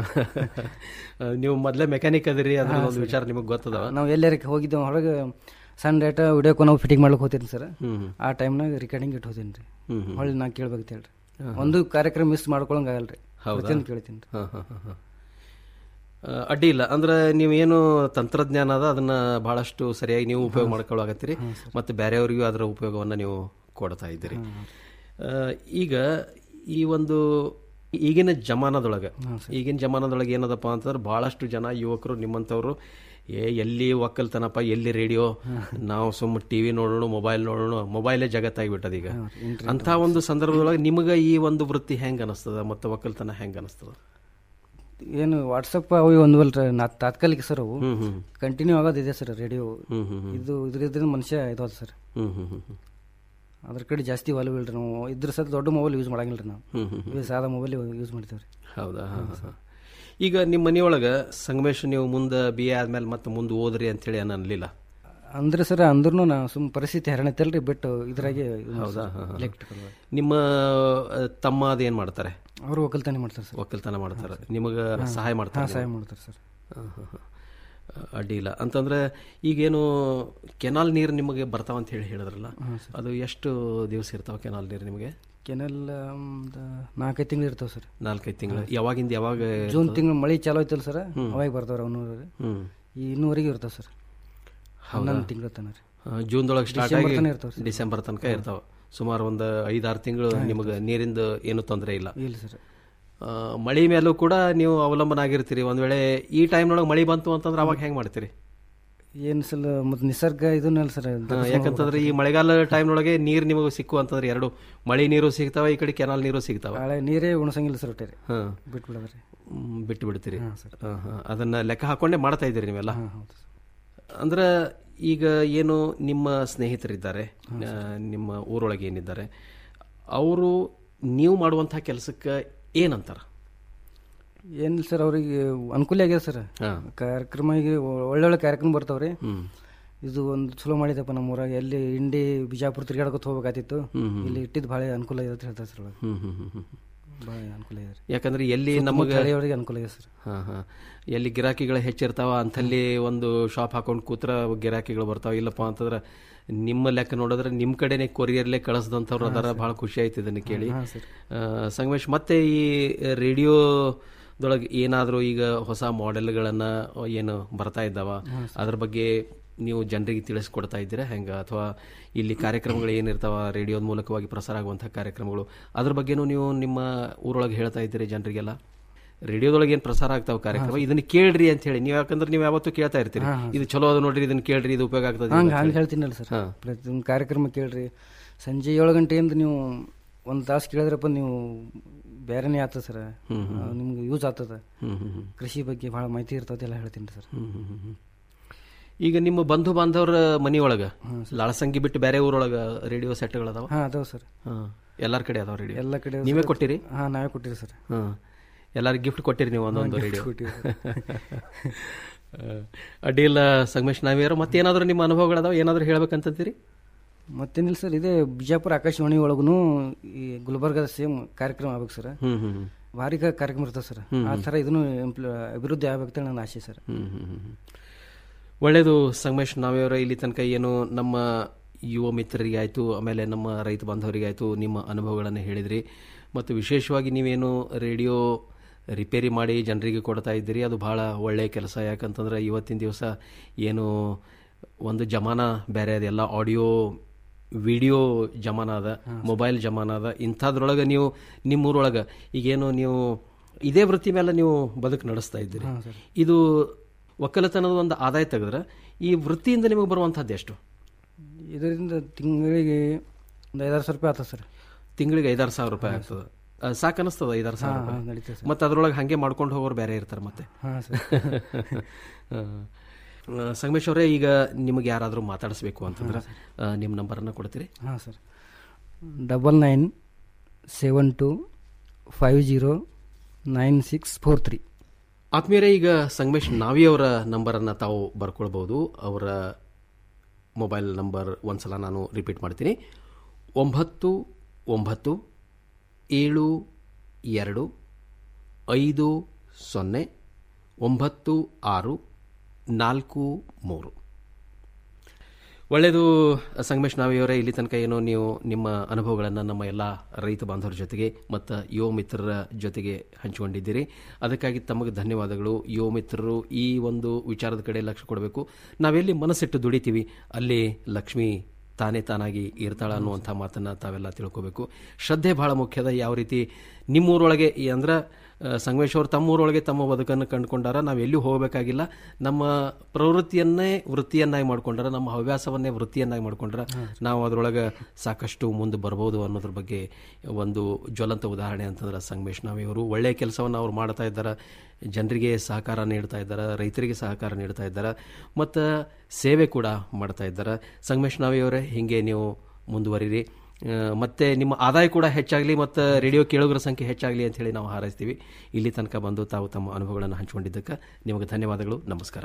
ನೀವು ಮೊದಲೇ ಮೆಕ್ಯಾನಿಕ್ ಅದಿರಿ ಅದ್ರ ಹಾ, ಒಂದು ಸರ್. ವಿಚಾರ ನಿಮಗೆ ಗೊತ್ತದ ನಾವು ಎಲ್ಲಾರ ಹೋಗಿದ್ದೇವೆ ಹೊರಗೆ ಸಣ್ಣ ಡೇಟ ವಿಡಿಯೋಕ್ಕೆ ನಾವು ಫಿಟ್ಟಿಂಗ್ ಮಾಡ್ಲಿಕ್ಕೆ ಹೋಗ್ತೀನಿ ಸರ್ ಹ್ಮ್, ಹ್ಮ್. ಆ ಟೈಮ್ನಾಗ ರಿಕಾರ್ಡಿಂಗ್ ಇಟ್ಟು ಹೋಗ್ತೀನಿ ರೀ ಹ್ಮ್, ಹ್ಮ್. ಹೊಳ್ಳಿ ನಾ ಕೇಳ್ಬೇಕು ಹೇಳ್ರಿ ಹಾ, ಹಾ. ಒಂದು ಕಾರ್ಯಕ್ರಮ ಮಿಸ್ ಮಾಡ್ಕೊಳಂಗ ಆಗಲ್ಲ ರೀ ಹೌದಾ ಪ್ರತಿಯೊಂದು ಕೇಳ್ತೀನಿ ರೀ ಹಾ, ಹಾ, ಹಾ, ಹಾ. ಆ, ಅಡ್ಡಿ ಇಲ್ಲ ಅಂದ್ರೆ ನೀವೇನು ತಂತ್ರಜ್ಞಾನ ಅದ ಅದನ್ನ ಬಹಳಷ್ಟು ಸರಿಯಾಗಿ ನೀವು ಉಪಯೋಗ ಮಾಡ್ಕೊಳ್ಳಾಗತ್ತೀರಿ ಮತ್ತು ಬೇರೆಯವರಿಗೂ ಅದರ ಉಪಯೋಗವನ್ನು ನೀವು ಕೊಡ್ತಾ ಇದ್ದೀರಿ ಆ, ಈಗ ಈ ಒಂದು ಈಗಿನ ಜಮಾನದೊಳಗೆ ಈಗಿನ ಜಮಾನದೊಳಗೆ ಏನದಪ್ಪ ಅಂತಂದ್ರೆ ಬಹಳಷ್ಟು ಜನ ಯುವಕರು ನಿಮ್ಮಂಥವ್ರು ಏ ಎಲ್ಲಿ ಒಕ್ಕಲ್ತನಪ್ಪ ಎಲ್ಲಿ ರೇಡಿಯೋ ನಾವು ಸುಮ್ಮ ಟಿ ವಿ ನೋಡೋಣ ಮೊಬೈಲ್ ನೋಡೋಣ ಮೊಬೈಲೇ ಜಗತ್ತಾಗಿಬಿಟ್ಟದ ಈಗ ಅಂಥ ಒಂದು ಸಂದರ್ಭದೊಳಗೆ ನಿಮಗೆ ಈ ಒಂದು ವೃತ್ತಿ ಹೆಂಗೆ ಅನಿಸ್ತದ ಮತ್ತು ಒಕ್ಕಲ್ತನ ಹೆಂಗೆ ಅನಿಸ್ತದ ಏನು ವಾಟ್ಸಪ್ ಅವು ಒಂದು ಬಲ್ರಿ ನಾ ತಾತ್ಕಾಲಿಕ ಸರ್ ಅವು ಹ್ಮ್, ಹ್ಮ್. ಕಂಟಿನ್ಯೂ ಆಗೋದಿದೆ ಸರ್ ರೇಡಿಯೋ ಹ್ಮ್, ಹ್ಮ್, ಹ್ಮ್. ಇದು ಇದ್ರಿಂದ ಮನುಷ್ಯ ಇದಾದ ಸರ್ ಹ್ಮ್, ಹ್ಮ್, ಹ್ಮ್, ಹ್ಮ್. ಅದ್ರ ಕಡೆ ಜಾಸ್ತಿ ಒಲವು ಇಲ್ರಿ ನಾವು ಇದ್ರ ಸತ್ ದೊಡ್ಡ ಮೊಬೈಲ್ ಯೂಸ್ ಮಾಡಂಗಿಲ್ಲ ರೀ ನಾವು ಹ್ಮ್, ಹ್ಮ್, ಹ್ಮ್. ಇವು ಸಾದಾ ಮೊಬೈಲ್ ಯೂಸ್ ಮಾಡ್ತೇವೆ ರೀ ಹೌದಾ ಹಾ, ಹಾ. ಈಗ ನಿಮ್ಮ ಮನೆಯೊಳಗೆ ಸಂಗಮೇಶ್ ನೀವು ಮುಂದೆ ಬಿ ಎ ಆದ್ಮೇಲೆ ಮತ್ತೆ ಮುಂದೆ ಓದ್ರಿ ಅಂತೇಳಿ ಏನು ಅನ್ಲಿಲ್ಲ ಅಂದ್ರೆ ಸರ್ ಅಂದ್ರೂ ನಾ ಸುಮ್ ಪರಿಸ್ಥಿತಿ ಹರಣೈತಲ್ರಿ ಬಿಟ್ಟು ಇದ್ರಾಗೆ ಹೌದಾ ಹಾ, ಹಾ. ಎಲೆಕ್ಟ್ರಿಕಲ್ ನಿಮ್ಮ ಆ, ತಮ್ಮ ಅದೇನು ಮಾಡ್ತಾರೆ ಅವರು ಒಕ್ಕಲ್ತನ ಮಾಡ್ತಾರೆ ಸರ್ ಒಕ್ಕಲ್ತನ ಮಾಡ್ತಾರೆ ನಿಮಗೆ ಹಾ. ಸಹಾಯ ಮಾಡ್ತಾರೆ ಹಾ, ಸಹಾಯ ನೀವು? ಮಾಡ್ತಾರೆ ಸರ್ ಹಾ, ಹಾ, ಹಾ. ಅಡ್ಡಿ ಇಲ್ಲ ಅಂತಂದ್ರೆ ಈಗೇನು ಕೆನಾಲ್ ನೀರು ನಿಮಗೆ ಬರ್ತಾವ ಅಂತ ಹೇಳಿ ಹೇಳಿದ್ರಲ್ಲ ಹಾ, ಅದು ಎಷ್ಟು ದಿವಸ ಇರ್ತಾವ ಕೆನಾಲ್ ನೀರು ನಿಮಗೆ ಕೆನಲ್ ಒಂದು ನಾಲ್ಕೈದು ತಿಂಗಳು ಇರ್ತಾವೆ ಸರ್ ನಾಲ್ಕೈದು ತಿಂಗಳು ಯಾವಾಗಿಂದ ಯಾವಾಗ ಜೂನ್ ಇರ್ತದೆ? ತಿಂಗಳು ಮಳೆ ಚಾಲೂ ಐತಲ್ಲ ಸರ್ ಹ್ಮ್. ಅವಾಗ ಬರ್ತಾವ್ರ ಅವನೂರು ಹ್ಮ್. ಈ ಇನ್ನೂವರೆಗೆ ಇರ್ತಾವೆ ಸರ್ ಹೌದಾ? ಹನ್ನೊಂದು ತಿಂಗಳ ತನಕ ರೀ ಆ, ಜೂನ್ದೊಳಗೆ ಸ್ಟಾರ್ಟ್ ಡಿಸೆಂಬರ್ ಆಗಿ ತನಕ ಇರ್ತಾವೆ ಸರ್ ಡಿಸೆಂಬರ್ ತನಕ ಇರ್ತಾವ ಸುಮಾರು ಒಂದು ಐದಾರು ತಿಂಗಳು ನಿಮಗೆ ನೀರಿಂದ ಏನು ತೊಂದರೆ ಇಲ್ಲ ಇಲ್ಲ ಸರ್ ಆ, ಮಳಿ ಮೇಲೂ ಕೂಡ ನೀವು ಅವಲಂಬನ ಆಗಿರ್ತೀರಿ ಒಂದ್ ವೇಳೆ ಈ ಟೈಮ್ನೊಳಗೆ ಮಳಿ ಬಂತು ಅಂತಂದ್ರೆ ಅವಾಗ ಹೆಂಗ್ ಮಾಡ್ತೀರಿ ಏನು ಸಲ ಮತ್ತೆ ನಿಸರ್ಗ ಇದನ್ನಲ್ಲ ಸರ್ ಆ, ಯಾಕಂತಂದ್ರೆ ಈ ಮಳೆಗಾಲ ಟೈಮ್ನೊಳಗೆ ನೀರು ನಿಮಗೆ ಸಿಕ್ಕು ಅಂತಂದ್ರೆ ಎರಡು ಮಳಿ ನೀರು ಸಿಗ್ತಾವ ಈ ಕಡೆ ಕೆನಾಲ್ ನೀರು ಸಿಗ್ತಾವ ಹಳೆ ನೀರೇ ಉಣಸಂಗಿಲ್ಲ ಸರ್ ಒಟ್ಟೆ ಹಾ. ಬಿಟ್ಬಿಡೋದ್ರಿ ಹ್ಮ್, ಬಿಟ್ಟು ಬಿಡ್ತೀರಿ ಹಾ, ಸರ್. ಹಾ, ಹಾ. ಅದನ್ನ ಲೆಕ್ಕ ಹಾಕೊಂಡೇ ಮಾಡ್ತಾ ಇದ್ದೀರಿ ನೀವೆಲ್ಲ ಹಾ, ಹೌದು ಸರ್. ಅಂದ್ರೆ ಈಗ ಏನು ನಿಮ್ಮ ಸ್ನೇಹಿತರಿದ್ದಾರೆ ಆ, ನಿಮ್ಮ ಊರೊಳಗೆ ಏನಿದ್ದಾರೆ ಅವರು ನೀವು ಮಾಡುವಂತಹ ಕೆಲಸಕ್ಕೆ ಏನಂತಾರ ಏನಿಲ್ಲ ಸರ್ ಅವ್ರಿಗೆ ಅನುಕೂಲ ಆಗ್ಯದ ಸರ್ ಹಾ. ಕಾರ್ಯಕ್ರಮ ಈಗ ಒಳ್ಳೊಳ್ಳೆ ಕಾರ್ಯಕ್ರಮ ಬರ್ತಾವ್ರಿ ಹ್ಮ್. ಇದು ಒಂದು ಚಲೋ ಮಾಡಿದಪ್ಪ ನಮ್ಮ ಊರಾಗ ಎಲ್ಲಿ ಇಂಡಿ ಬಿಜಾಪುರ ತಿರ್ಗಾಡ್ಕೊತ ಹೋಗ್ಬೇಕಾತಿತ್ತು ಹ್ಮ್, ಹ್ಮ್, ಇಲ್ಲಿ ಇಟ್ಟಿದ್ದು ಭಾಳ ಅನುಕೂಲ ಇದೆ ಅಂತ ಹೇಳ್ತಾರೆ ಸರ್ ಒಳಗೆ ಹ್ಮ್ ಹ್ಮ್ ಹ್ಮ್ ಹ್ಮ್ ಭಾಳ ಅನುಕೂಲ ಇದೆ ರೀ ಯಾಕಂದ್ರೆ ಎಲ್ಲಿ ಸುತ್ತಮುತ್ತ ನಮಗೆ ಹಳ್ಳಿಯವ್ರಿಗೆ ಅನುಕೂಲ ಇದೆ ಸರ್ ಹಾ ಹಾ ಎಲ್ಲಿ ಗಿರಾಕಿಗಳು ಹೆಚ್ಚಿರ್ತಾವ ಅಂತಲ್ಲಿ ಒಂದು ಶಾಪ್ ಹಾಕೊಂಡು ಕೂತ್ರ ಗಿರಾಕಿಗಳು ಬರ್ತಾವ ಇಲ್ಲಪ್ಪ ಅಂತಂದ್ರೆ ನಿಮ್ಮ ಲೆಕ್ಕ ನೋಡಿದ್ರೆ ನಿಮ್ಮ ಕಡೆನೆ ಕೊರಿಯರ್ಲೆ ಕಳಿಸ್ದಂಥವ್ರು ಅದಾರ ಭಾಳ ಖುಷಿ ಆಯ್ತು ಇದನ್ನು ಕೇಳಿ ಹಾ, ಸರ್. ಆ, ಸಂಗಮೇಶ್ ಮತ್ತೆ ಈ ರೇಡಿಯೋದೊಳಗೆ ಏನಾದರೂ ಈಗ ಹೊಸ ಮಾಡೆಲ್ಗಳನ್ನು ಏನು ಬರ್ತಾ ಇದ್ದಾವ ಅದ್ರ ಬಗ್ಗೆ ನೀವು ಜನರಿಗೆ ತಿಳಿಸ್ಕೊಡ್ತಾ ಇದ್ದೀರಾ ಹೆಂಗ ಅಥವಾ ಇಲ್ಲಿ ಕಾರ್ಯಕ್ರಮಗಳು ಏನಿರ್ತಾವ ರೇಡಿಯೋದ ಮೂಲಕವಾಗಿ ಪ್ರಸಾರ ಆಗುವಂಥ ಕಾರ್ಯಕ್ರಮಗಳು ಅದ್ರ ಬಗ್ಗೆನೂ ನೀವು ನಿಮ್ಮ ಊರೊಳಗೆ ಹೇಳ್ತಾ ಇದ್ದೀರಿ ಜನರಿಗೆಲ್ಲ ರೇಡಿಯೋದೊಳಗೆ ಏನು ಪ್ರಸಾರ ಆಗ್ತಾವ ಕಾರ್ಯಕ್ರಮ ಇದನ್ನ ಕೇಳ್ರಿ ಅಂತ ಹೇಳಿ ನೀವು ಯಾಕಂದ್ರೆ ನೀವು ಯಾವತ್ತೂ ಕೇಳ್ತಾ ಇರ್ತೀರಿ ಹಾ, ಹಾ, ಇದು ಚಲೋ ಅದು ನೋಡ್ರಿ ಇದನ್ನ ಕೇಳ್ರಿ ಇದು ಉಪಯೋಗ ಆಗ್ತದೆ ಹಂಗೆ ಅಂತ ಹಂಗೆ ಹೇಳಿ. ಹೇಳ್ತೀನಲ್ಲ ಸರ್ ಹಾ. ಪ್ರತಿಯೊಂದು ಕಾರ್ಯಕ್ರಮ ಕೇಳ್ರಿ ಸಂಜೆ ಏಳು ಗಂಟೆಯಿಂದ ನೀವು ಒಂದು ತಾಸು ಕೇಳಿದ್ರಪ್ಪ ನೀವು ಬೇರೆನೇ ಆಗ್ತದೆ ಸರ್ ಹ್ಮ್, ಹ್ಮ್. ನಿಮ್ಗೆ ಯೂಸ್ ಆಗ್ತದೆ ಹ್ಮ್, ಹ್ಮ್, ಹ್ಮ್. ಕೃಷಿ ಬಗ್ಗೆ ಭಾಳ ಮಾಹಿತಿ ಇರ್ತದೆ ಎಲ್ಲ ಹೇಳ್ತೀನಿ ಸರ್ ಹ್ಮ್, ಹ್ಮ್, ಹ್ಮ್, ಹ್ಮ್. ಈಗ ನಿಮ್ಮ ಬಂಧು ಬಾಂಧವರ ಮನೆಯೊಳಗ ಲಾಳಸಂಗಿ ಬಿಟ್ಟು ಬೇರೆ ಊರೊಳಗ ರೇಡಿಯೋ ಸೆಟ್ಗಳು ಹಾಂ ಅದಾವ ಸರ್ ಎಲ್ಲಾರ ಕಡೆ ಅದಾವ ರೇಡಿಯೋ ಎಲ್ಲ ಕಡೆ ನೀವೇ ಸರ್. ಕೊಟ್ಟಿರಿ ಹಾಂ ನಾವೇ ಕೊಟ್ಟಿರಿ ಸರ್ ಹಾಂ ಎಲ್ಲಾರಿಗೆ ಗಿಫ್ಟ್ ಕೊಟ್ಟಿರಿ ನೀವು ಒಂದೊಂದು ಹಾ, gift ರೇಡಿಯೋ ಕೊಟ್ಟಿವಿ. ಅಡ್ಡಿಲ್ಲ ಸಂಗಮೇಶ್ ನಾವ್ಯಾರು ಮತ್ತೇನಾದರೂ ನಿಮ್ಮ ಅನುಭವಗಳದಾವ ಏನಾದರೂ ಹೇಳ್ಬೇಕಂತೀರಿ ಮತ್ತೇನಿಲ್ಲ ಸರ್ ಇದೇ ಬಿಜಾಪುರ ಆಕಾಶವಾಣಿ ಒಳಗೂ ಈ ಗುಲ್ಬರ್ಗದ ಸೇಮ್ ಕಾರ್ಯಕ್ರಮ ಆಗ್ಬೇಕು ಸರ್ ಹ್ಮ್, ಹ್ಮ್, ಹ್ಮ್. ಭಾರಿ ಕ- ಕಾರ್ಯಕ್ರಮ ಇರ್ತದೆ ಸರ್ ಹ್ಮ್, ಆ ಹ್ಮ್. ಥರ ಇದನ್ನು ಇಂಪ್ಲ- ಅಭಿವೃದ್ಧಿ ಆಗ್ಬೇಕಂತ ನನ್ನ ಆಸೆ ಸರ್ ಹ್ಮ್, ಹ್ಮ್, ಹ್ಮ್, ಹ್ಮ್. ಒಳ್ಳೆಯದು ಸಂಗಮೇಶ್ ನಾವ್ಯವರ ಇಲ್ಲಿ ತನಕ ಏನು ನಮ್ಮ ಯುವ ಮಿತ್ರರಿಗೆ ಆಯಿತು ಆಮೇಲೆ ನಮ್ಮ ರೈತ ಬಾಂಧವರಿಗೆ ಆಯಿತು ನಿಮ್ಮ ಅನುಭವಗಳನ್ನು ಹೇಳಿದ್ರಿ ಮತ್ತು ವಿಶೇಷವಾಗಿ ನೀವೇನು ರೇಡಿಯೋ ರಿಪೇರಿ ಮಾಡಿ ಜನರಿಗೆ ಕೊಡ್ತಾ ಇದ್ದೀರಿ ಅದು ಭಾಳ ಒಳ್ಳೆಯ ಕೆಲಸ ಯಾಕಂತಂದ್ರೆ ಇವತ್ತಿನ ದಿವಸ ಏನು ಒಂದು ಜಮಾನ ಬೇರೆ ಅದ ಎಲ್ಲ ಆಡಿಯೋ ವಿಡಿಯೋ ಜಮಾನ ಅದ ಮೊಬೈಲ್ ಜಮಾನ ಅದ ಇಂಥದ್ರೊಳಗೆ ನೀವು ನಿಮ್ಮೂರೊಳಗೆ ಈಗೇನು ನೀವು ಇದೇ ವೃತ್ತಿ ಮೇಲೆ ನೀವು ಬದುಕು ನಡೆಸ್ತಾ ಇದ್ದೀರಿ ಹಾಂ ಸರ್. ಇದು ಒಕ್ಕಲತನದ ಒಂದು ಆದಾಯ ತೆಗೆದ್ರೆ ಈ ವೃತ್ತಿಯಿಂದ ನಿಮಗೆ ಬರುವಂಥದ್ದು ಎಷ್ಟು ಇದರಿಂದ ತಿಂಗಳಿಗೆ ಒಂದು ಐದಾರು ಸಾವಿರ ರೂಪಾಯಿ ಆಗ್ತದೆ ಸರ್ ತಿಂಗಳಿಗೆ ಐದಾರು ಸಾವಿರ ರೂಪಾಯಿ ಆಗ್ತದೆ ಆ, ಸಾಕ್ ಅನಿಸ್ತದ ಐದಾರು ಸಾವಿರ ಹಾಂ, ಹಾಂ, ರೂಪಾಯಿ ನಡೀತದೆ ಸರ್. ಮತ್ತೆ ಅದ್ರೊಳಗೆ ಹಾಗೆ ಮಾಡ್ಕೊಂಡು ಹೋಗೋರು ಬೇರೆ ಇರ್ತಾರೆ ಮತ್ತೆ ಹಾಂ, ಸರ್. ಆ, ಆ, ಸಂಗಮೇಶ್ ಅವರೇ ಈಗ ನಿಮಗೆ ಯಾರಾದರೂ ಮಾತಾಡಿಸ್ಬೇಕು ಅಂತಂದ್ರೆ ಆ, ನಿಮ್ಮ ನಂಬರನ್ನು ಕೊಡ್ತೀರಿ ಹಾಂ sir double nine seven two five zero nine six four three ಆತ್ಮೀಯರೇ ಈಗ ಸಂಗಮೇಶ್ ನಾವಿಯವರ ನಂಬರನ್ನು ತಾವು ಬರ್ಕೊಳ್ಬೋದು ಅವರ ಮೊಬೈಲ್ ನಂಬರ್ ಒಂದ್ಸಲ ನಾನು ರಿಪೀಟ್ ಮಾಡ್ತೀನಿ ಒಂಬತ್ತು ಒಂಬತ್ತು ಏಳು ಎರಡು ಐದು ಸೊನ್ನೆ ಒಂಬತ್ತು ಆರು ನಾಲ್ಕು ಮೂರು ಒಳ್ಳೆಯದು ಸಂಗಮೇಶ್ ನಾವಿಯವರೇ ಇಲ್ಲಿ ತನಕ ಏನೋ ನೀವು ನಿಮ್ಮ ಅನುಭವಗಳನ್ನು ನಮ್ಮ ಎಲ್ಲ ರೈತ ಬಾಂಧವರ ಜೊತೆಗೆ ಮತ್ತು ಯುವ ಮಿತ್ರರ ಜೊತೆಗೆ ಹಂಚಿಕೊಂಡಿದ್ದೀರಿ ಅದಕ್ಕಾಗಿ ತಮಗೆ ಧನ್ಯವಾದಗಳು ಯುವ ಮಿತ್ರರು ಈ ಒಂದು ವಿಚಾರದ ಕಡೆ ಲಕ್ಷ್ಯ ಕೊಡಬೇಕು ನಾವೆಲ್ಲಿ ಮನಸ್ಸಿಟ್ಟು ದುಡಿತೀವಿ ಅಲ್ಲಿ ಲಕ್ಷ್ಮಿ ತಾನೇ ತಾನಾಗಿ ಇರ್ತಾಳ ಅನ್ನುವಂಥ ಮಾತನ್ನು ತಾವೆಲ್ಲ ತಿಳ್ಕೋಬೇಕು ಶ್ರದ್ಧೆ ಬಹಳ ಮುಖ್ಯದ ಯಾವ ರೀತಿ ನಿಮ್ಮೂರೊಳಗೆ ಈ ಅಂದ್ರೆ ಆ, ಸಂಗಮೇಶ್ ಅವರು ತಮ್ಮೂರೊಳಗೆ ತಮ್ಮ ಬದುಕನ್ನು ಕಂಡುಕೊಂಡಾರ ನಾವು ಎಲ್ಲೂ ಹೋಗಬೇಕಾಗಿಲ್ಲ ನಮ್ಮ ಪ್ರವೃತ್ತಿಯನ್ನೇ ವೃತ್ತಿಯನ್ನಾಗಿ ಮಾಡ್ಕೊಂಡಾರ ನಮ್ಮ ಹವ್ಯಾಸವನ್ನೇ ವೃತ್ತಿಯನ್ನಾಗಿ ಮಾಡ್ಕೊಂಡ್ರೆ ನಾವು ಅದರೊಳಗೆ ಸಾಕಷ್ಟು ಮುಂದೆ ಬರ್ಬೋದು ಅನ್ನೋದ್ರ ಬಗ್ಗೆ ಒಂದು ಜ್ವಲಂತ ಉದಾಹರಣೆ ಅಂತಂದ್ರೆ ಸಂಗಮೇಶ್ ನಾವಿವರು ಒಳ್ಳೆಯ ಕೆಲಸವನ್ನು ಅವ್ರು ಮಾಡ್ತಾ ಇದ್ದಾರೆ ಜನರಿಗೆ ಸಹಕಾರ ನೀಡ್ತಾ ಇದ್ದಾರೆ ರೈತರಿಗೆ ಸಹಕಾರ ನೀಡ್ತಾ ಇದ್ದಾರೆ ಮತ್ತು ಸೇವೆ ಕೂಡ ಮಾಡ್ತಾ ಇದ್ದಾರೆ ಸಂಗಮೇಶ್ ನಾವಿಯವರೇ ಹೀಗೆ ನೀವು ಮುಂದುವರಿರಿ ಆ, ಮತ್ತೆ ನಿಮ್ಮ ಆದಾಯ ಕೂಡ ಹೆಚ್ಚಾಗಲಿ ಮತ್ತು ರೇಡಿಯೋ ಕೇಳುಗರ ಸಂಖ್ಯೆ ಹೆಚ್ಚಾಗಲಿ ಅಂತ ಹೇಳಿ ನಾವು ಹಾರೈಸ್ತೀವಿ ಇಲ್ಲಿ ತನಕ ಬಂದು ತಾವು ತಮ್ಮ ಅನುಭವಗಳನ್ನು ಹಂಚಿಕೊಂಡಿದ್ದಕ್ಕೆ ನಿಮಗೆ ಧನ್ಯವಾದಗಳು ನಮಸ್ಕಾರ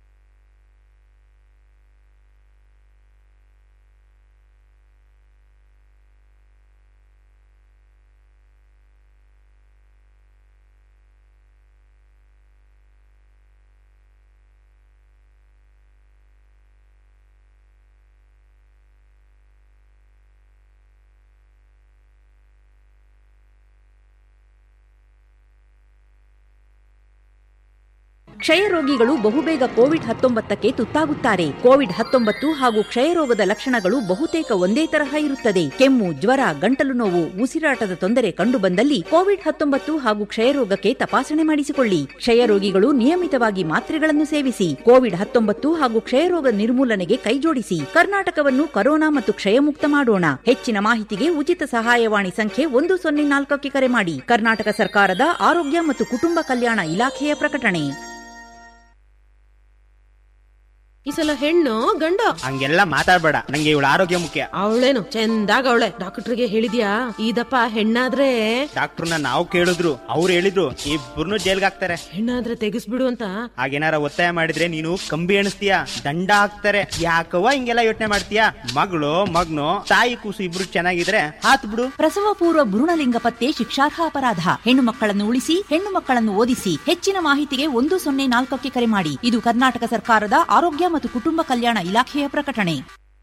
ಕ್ಷಯ ರೋಗಿಗಳು ಬಹುಬೇಗ ಕೋವಿಡ್ ಹತ್ತೊಂಬತ್ತಕ್ಕೆ ತುತ್ತಾಗುತ್ತಾರೆ ಕೋವಿಡ್ ಹತ್ತೊಂಬತ್ತು ಹಾಗೂ ಕ್ಷಯರೋಗದ ಲಕ್ಷಣಗಳು ಬಹುತೇಕ ಒಂದೇ ತರಹ ಇರುತ್ತದೆ ಕೆಮ್ಮು ಜ್ವರ ಗಂಟಲು ನೋವು ಉಸಿರಾಟದ ತೊಂದರೆ ಕಂಡುಬಂದಲ್ಲಿ ಕೋವಿಡ್ ಹತ್ತೊಂಬತ್ತು ಹಾಗೂ ಕ್ಷಯರೋಗಕ್ಕೆ ತಪಾಸಣೆ ಮಾಡಿಸಿಕೊಳ್ಳಿ ಕ್ಷಯ ರೋಗಿಗಳು ನಿಯಮಿತವಾಗಿ ಮಾತ್ರೆಗಳನ್ನು ಸೇವಿಸಿ ಕೋವಿಡ್ ಹತ್ತೊಂಬತ್ತು ಹಾಗೂ ಕ್ಷಯರೋಗ ನಿರ್ಮೂಲನೆಗೆ ಕೈಜೋಡಿಸಿ ಕರ್ನಾಟಕವನ್ನು ಕರೋನಾ ಮತ್ತು ಕ್ಷಯಮುಕ್ತ ಮಾಡೋಣ ಹೆಚ್ಚಿನ ಮಾಹಿತಿಗೆ ಉಚಿತ ಸಹಾಯವಾಣಿ ಸಂಖ್ಯೆ ಒಂದು ಸೊನ್ನೆ ನಾಲ್ಕಕ್ಕೆ ಕರೆ ಮಾಡಿ ಕರ್ನಾಟಕ ಸರ್ಕಾರದ ಆರೋಗ್ಯ ಮತ್ತು ಕುಟುಂಬ ಕಲ್ಯಾಣ ಇಲಾಖೆಯ ಪ್ರಕಟಣೆ ಈ ಸಲ ಹೆಣ್ಣು ಗಂಡು ಹಂಗೆಲ್ಲ ಮಾತಾಡ್ಬೇಡ ನಂಗೆ ಇವಳ ಆರೋಗ್ಯ ಮುಖ್ಯ ಅವಳೇನು ಚಂದಾಗ ಅವಳೆ ಡಾಕ್ಟರ್ಗೆ ಹೇಳಿದ್ಯಾ ಇದಪ್ಪ ಹೆಣ್ಣಾದ್ರೆ ಡಾಕ್ಟರ್ನ ನಾವು ಕೇಳಿದ್ರು ಅವ್ರು ಹೇಳಿದ್ರು ಇಬ್ಬರನ್ನು ಜೈಲ್ಗೆ ಹಾಕ್ತಾರೆ ಹೆಣ್ಣಾದ್ರೆ ತೆಗಿಸ್ಬಿಡು ಅಂತ ಹಾಗೇನಾರ ಒತ್ತಾಯ ಮಾಡಿದ್ರೆ ನೀನು ಕಂಬಿ ಎಣಿಸ್ತೀಯ ದಂಡ ಹಾಕ್ತಾರೆ ಯಾಕವ್ವ ಹಿಂಗೆಲ್ಲ ಯೋಚನೆ ಮಾಡ್ತೀಯ ಮಗಳು ಮಗ್ನು ತಾಯಿ ಕೂಸು ಇಬ್ರು ಚೆನ್ನಾಗಿದ್ರೆ ಹಾತ್ ಬಿಡು ಪ್ರಸವ ಪೂರ್ವ ಭ್ರೂಣಲಿಂಗ ಪತ್ತೆ ಶಿಕ್ಷಾರ್ಹ ಅಪರಾಧ ಹೆಣ್ಣು ಮಕ್ಕಳನ್ನು ಉಳಿಸಿ ಹೆಣ್ಣು ಮಕ್ಕಳನ್ನು ಓದಿಸಿ ಹೆಚ್ಚಿನ ಮಾಹಿತಿಗೆ ಒಂದು ಸೊನ್ನೆ ನಾಲ್ಕಕ್ಕೆ ಕರೆ ಮಾಡಿ ಇದು ಕರ್ನಾಟಕ ಸರ್ಕಾರದ ಆರೋಗ್ಯ ಮತ್ತು ಕುಟುಂಬ ಕಲ್ಯಾಣ ಇಲಾಖೆಯ ಪ್ರಕಟಣೆ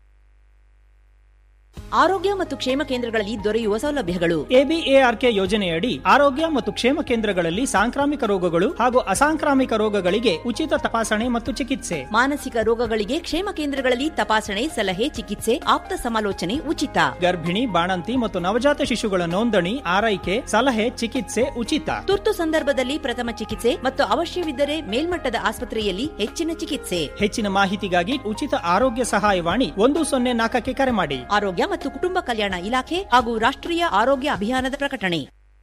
ಆರೋಗ್ಯ ಮತ್ತು ಕ್ಷೇಮ ಕೇಂದ್ರಗಳಲ್ಲಿ ದೊರೆಯುವ ಸೌಲಭ್ಯಗಳು ಎಬಿಎಆರ್ಕೆ ಯೋಜನೆಯಡಿ ಆರೋಗ್ಯ ಮತ್ತು ಕ್ಷೇಮ ಕೇಂದ್ರಗಳಲ್ಲಿ ಸಾಂಕ್ರಾಮಿಕ ರೋಗಗಳು ಹಾಗೂ ಅಸಾಂಕ್ರಾಮಿಕ ರೋಗಗಳಿಗೆ ಉಚಿತ ತಪಾಸಣೆ ಮತ್ತು ಚಿಕಿತ್ಸೆ ಮಾನಸಿಕ ರೋಗಗಳಿಗೆ ಕ್ಷೇಮ ಕೇಂದ್ರಗಳಲ್ಲಿ ತಪಾಸಣೆ ಸಲಹೆ ಚಿಕಿತ್ಸೆ ಆಪ್ತ ಸಮಾಲೋಚನೆ ಉಚಿತ ಗರ್ಭಿಣಿ ಬಾಣಂತಿ ಮತ್ತು ನವಜಾತ ಶಿಶುಗಳ ನೋಂದಣಿ ಆರೈಕೆ ಸಲಹೆ ಚಿಕಿತ್ಸೆ ಉಚಿತ ತುರ್ತು ಸಂದರ್ಭದಲ್ಲಿ ಪ್ರಥಮ ಚಿಕಿತ್ಸೆ ಮತ್ತು ಅವಶ್ಯವಿದ್ದರೆ ಮೇಲ್ಮಟ್ಟದ ಆಸ್ಪತ್ರೆಯಲ್ಲಿ ಹೆಚ್ಚಿನ ಚಿಕಿತ್ಸೆ ಹೆಚ್ಚಿನ ಮಾಹಿತಿಗಾಗಿ ಉಚಿತ ಆರೋಗ್ಯ ಸಹಾಯವಾಣಿ ಒಂದು ಸೊನ್ನೆ ನಾಲ್ಕಕ್ಕೆ ಕರೆ ಮಾಡಿ ಆರೋಗ್ಯ ಮತ್ತು ಕುಟುಂಬ ಕಲ್ಯಾಣ ಇಲಾಖೆ ಹಾಗೂ ರಾಷ್ಟ್ರೀಯ ಆರೋಗ್ಯ ಅಭಿಯಾನದ ಪ್ರಕಟಣೆ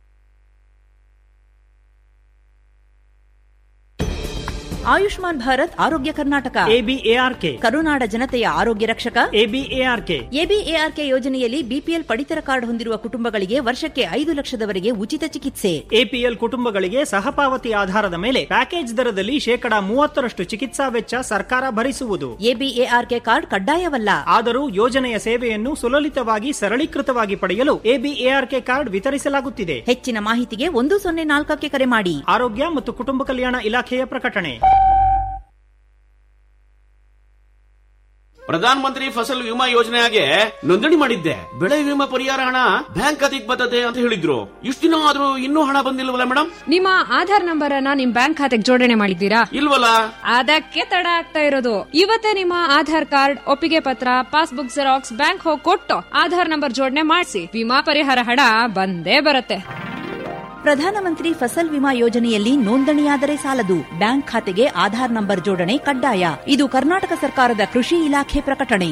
ಆಯುಷ್ಮಾನ್ ಭಾರತ್ ಆರೋಗ್ಯ ಕರ್ನಾಟಕ ಎಬಿಎಆರ್ಕೆ ಕರುನಾಡ ಜನತೆಯ ಆರೋಗ್ಯ ರಕ್ಷಕ ಎಬಿಎಆರ್ಕೆ ಎಬಿಎಆರ್ಕೆ ಯೋಜನೆಯಲ್ಲಿ ಬಿಪಿಎಲ್ ಪಡಿತರ ಕಾರ್ಡ್ ಹೊಂದಿರುವ ಕುಟುಂಬಗಳಿಗೆ ವರ್ಷಕ್ಕೆ ಐದು ಲಕ್ಷದವರೆಗೆ ಉಚಿತ ಚಿಕಿತ್ಸೆ ಎಪಿಎಲ್ ಕುಟುಂಬಗಳಿಗೆ ಸಹಪಾವತಿ ಆಧಾರದ ಮೇಲೆ ಪ್ಯಾಕೇಜ್ ದರದಲ್ಲಿ ಶೇಕಡಾ ಮೂವತ್ತರಷ್ಟು ಚಿಕಿತ್ಸಾ ವೆಚ್ಚ ಸರ್ಕಾರ ಭರಿಸುವುದು ಎಬಿಎಆರ್ಕೆ ಕಾರ್ಡ್ ಕಡ್ಡಾಯವಲ್ಲ ಆದರೂ ಯೋಜನೆಯ ಸೇವೆಯನ್ನು ಸುಲಲಿತವಾಗಿ ಸರಳೀಕೃತವಾಗಿ ಪಡೆಯಲು ಎಬಿಎಆರ್ಕೆ ಕಾರ್ಡ್ ವಿತರಿಸಲಾಗುತ್ತಿದೆ ಹೆಚ್ಚಿನ ಮಾಹಿತಿಗೆ ಒಂದು ಸೊನ್ನೆ ನಾಲ್ಕಕ್ಕೆ ಕರೆ ಮಾಡಿ ಆರೋಗ್ಯ ಮತ್ತು ಕುಟುಂಬ ಕಲ್ಯಾಣ ಇಲಾಖೆಯ ಪ್ರಕಟಣೆ ಪ್ರಧಾನ ಮಂತ್ರಿ ಫಸಲ್ ವಿಮಾ ಯೋಜನೆಗೆ ನೋಂದಣಿ ಮಾಡಿದ್ದೆ ಬೆಳೆ ವಿಮಾ ಪರಿಹಾರ ಹಣ ಬ್ಯಾಂಕ್ ಖಾತೆಗೆ ಬರ್ತದೆ ಅಂತ ಹೇಳಿದ್ರು ಇಷ್ಟು ದಿನ ಆದ್ರೂ ಇನ್ನೂ ಹಣ ಬಂದಿಲ್ವಲ್ಲ ಮೇಡಮ್ ನಿಮ್ಮ ಆಧಾರ್ ನಂಬರ್ ಅನ್ನ ನಿಮ್ ಬ್ಯಾಂಕ್ ಖಾತೆಗೆ ಜೋಡಣೆ ಮಾಡಿದ್ದೀರಾ ಇಲ್ವಲ್ಲ ಅದಕ್ಕೆ ತಡ ಆಗ್ತಾ ಇರೋದು ಇವತ್ತೇ ನಿಮ್ಮ ಆಧಾರ್ ಕಾರ್ಡ್ ಒಪ್ಪಿಗೆ ಪತ್ರ ಪಾಸ್ಬುಕ್ ಜೆರಾಕ್ಸ್ ಬ್ಯಾಂಕ್ ಹೋಗಿ ಕೊಟ್ಟು ಆಧಾರ್ ನಂಬರ್ ಜೋಡಣೆ ಮಾಡಿಸಿ ವಿಮಾ ಪರಿಹಾರ ಹಣ ಬಂದೇ ಬರುತ್ತೆ ಪ್ರಧಾನಮಂತ್ರಿ ಫಸಲ್ ವಿಮಾ ಯೋಜನೆಯಲ್ಲಿ ನೋಂದಣಿಯಾದರೆ ಸಾಲದು ಬ್ಯಾಂಕ್ ಖಾತೆಗೆ ಆಧಾರ್ ನಂಬರ್ ಜೋಡಣೆ ಕಡ್ಡಾಯ ಇದು ಕರ್ನಾಟಕ ಸರ್ಕಾರದ ಕೃಷಿ ಇಲಾಖೆ ಪ್ರಕಟಣೆ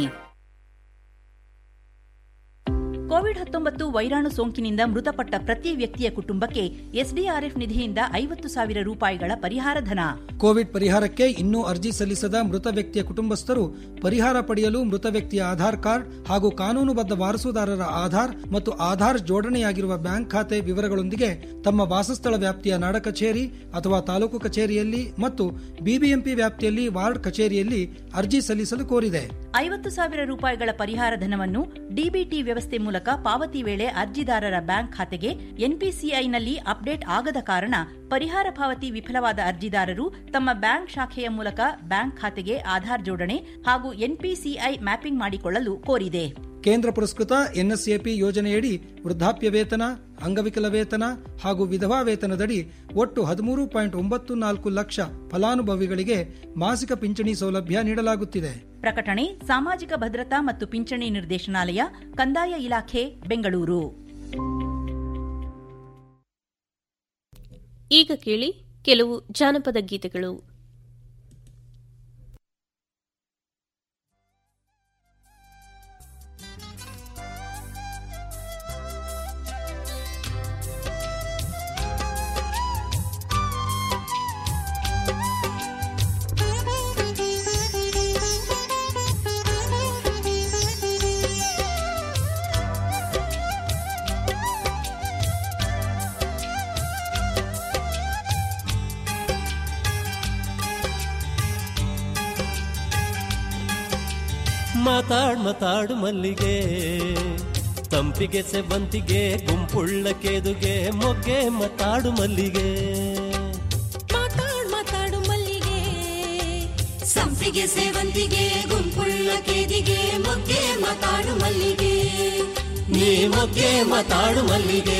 ಕೋವಿಡ್ ಹತ್ತೊಂಬತ್ತು ವೈರಾಣು ಸೋಂಕಿನಿಂದ ಮೃತಪಟ್ಟ ಪ್ರತಿ ವ್ಯಕ್ತಿಯ ಕುಟುಂಬಕ್ಕೆ ಎಸ್ಡಿಆರ್ಎಫ್ ನಿಧಿಯಿಂದ ಐವತ್ತು ಸಾವಿರ ರೂಪಾಯಿಗಳ ಪರಿಹಾರ ಧನ ಕೋವಿಡ್ ಪರಿಹಾರಕ್ಕೆ ಇನ್ನೂ ಅರ್ಜಿ ಸಲ್ಲಿಸದ ಮೃತ ವ್ಯಕ್ತಿಯ ಕುಟುಂಬಸ್ಥರು ಪರಿಹಾರ ಪಡೆಯಲು ಮೃತ ವ್ಯಕ್ತಿಯ ಆಧಾರ್ ಕಾರ್ಡ್ ಹಾಗೂ ಕಾನೂನುಬದ್ಧ ವಾರಸುದಾರರ ಆಧಾರ್ ಮತ್ತು ಆಧಾರ್ ಜೋಡಣೆಯಾಗಿರುವ ಬ್ಯಾಂಕ್ ಖಾತೆ ವಿವರಗಳೊಂದಿಗೆ ತಮ್ಮ ವಾಸಸ್ಥಳ ವ್ಯಾಪ್ತಿಯ ನಾಡ ಕಚೇರಿ ಅಥವಾ ತಾಲೂಕು ಕಚೇರಿಯಲ್ಲಿ ಮತ್ತು ಬಿಬಿಎಂಪಿ ವ್ಯಾಪ್ತಿಯಲ್ಲಿ ವಾರ್ಡ್ ಕಚೇರಿಯಲ್ಲಿ ಅರ್ಜಿ ಸಲ್ಲಿಸಲು ಕೋರಿದೆ ಐವತ್ತು ಸಾವಿರ ರೂಪಾಯಿಗಳ ಪರಿಹಾರ ಧನವನ್ನು ಡಿಬಿಟಿ ವ್ಯವಸ್ಥೆ ಮೂಲಕ ಪಾವತಿ ವೇಳೆ ಅರ್ಜಿದಾರರ ಬ್ಯಾಂಕ್ ಖಾತೆಗೆ ಎನ್ಪಿಸಿಐನಲ್ಲಿ ಅಪ್ಡೇಟ್ ಆಗದ ಕಾರಣ ಪರಿಹಾರ ಪಾವತಿ ವಿಫಲವಾದ ಅರ್ಜಿದಾರರು ತಮ್ಮ ಬ್ಯಾಂಕ್ ಶಾಖೆಯ ಮೂಲಕ ಬ್ಯಾಂಕ್ ಖಾತೆಗೆ ಆಧಾರ್ ಜೋಡಣೆ ಹಾಗೂ ಎನ್ಪಿಸಿಐ ಮ್ಯಾಪಿಂಗ್ ಮಾಡಿಕೊಳ್ಳಲು ಕೋರಿದೆ ಕೇಂದ್ರ ಪುರಸ್ಕೃತ ಎನ್ಎಸ್ಎಪಿ ಯೋಜನೆಯಡಿ ವೃದ್ಧಾಪ್ಯ ವೇತನ ಅಂಗವಿಕಲ ವೇತನ ಹಾಗೂ ವಿಧವಾ ವೇತನದಡಿ ಒಟ್ಟು ಹದಿಮೂರು ಪಾಯಿಂಟ್ ಒಂಬತ್ತು ನಾಲ್ಕು ಲಕ್ಷ ಫಲಾನುಭವಿಗಳಿಗೆ ಮಾಸಿಕ ಪಿಂಚಣಿ ಸೌಲಭ್ಯ ನೀಡಲಾಗುತ್ತಿದೆ ಪ್ರಕಟಣೆ ಸಾಮಾಜಿಕ ಭದ್ರತಾ ಮತ್ತು ಪಿಂಚಣಿ ನಿರ್ದೇಶನಾಲಯ ಕಂದಾಯ ಇಲಾಖೆ ಬೆಂಗಳೂರು ಈಗ ಕೇಳಿ ಕೆಲವು ಜಾನಪದ ಗೀತೆಗಳು ಮಾತಾಡ್ ಮಾತಾಡು ಮಲ್ಲಿಗೆ ತಂಪಿಗೆ ಸೆವಂತಿಗೆ ಗುಂಪುಳ್ಳ ಕೇದುಗೆ ಮೊಗ್ಗೆ ಮಾತಾಡು ಮಲ್ಲಿಗೆ ಮಾತಾಡ್ ಮಾತಾಡು ಮಲ್ಲಿಗೆ ಸಂಪಿಗೆ ಸೇವಂತಿಗೆ ಗುಂಪುಳ್ಳ ಕೇದಿಗೆ ಮೊಗ್ಗೆ ಮಾತಾಡು ಮಲ್ಲಿಗೆ ನೀ ಮೊಗ್ಗೆ ಮಾತಾಡು ಮಲ್ಲಿಗೆ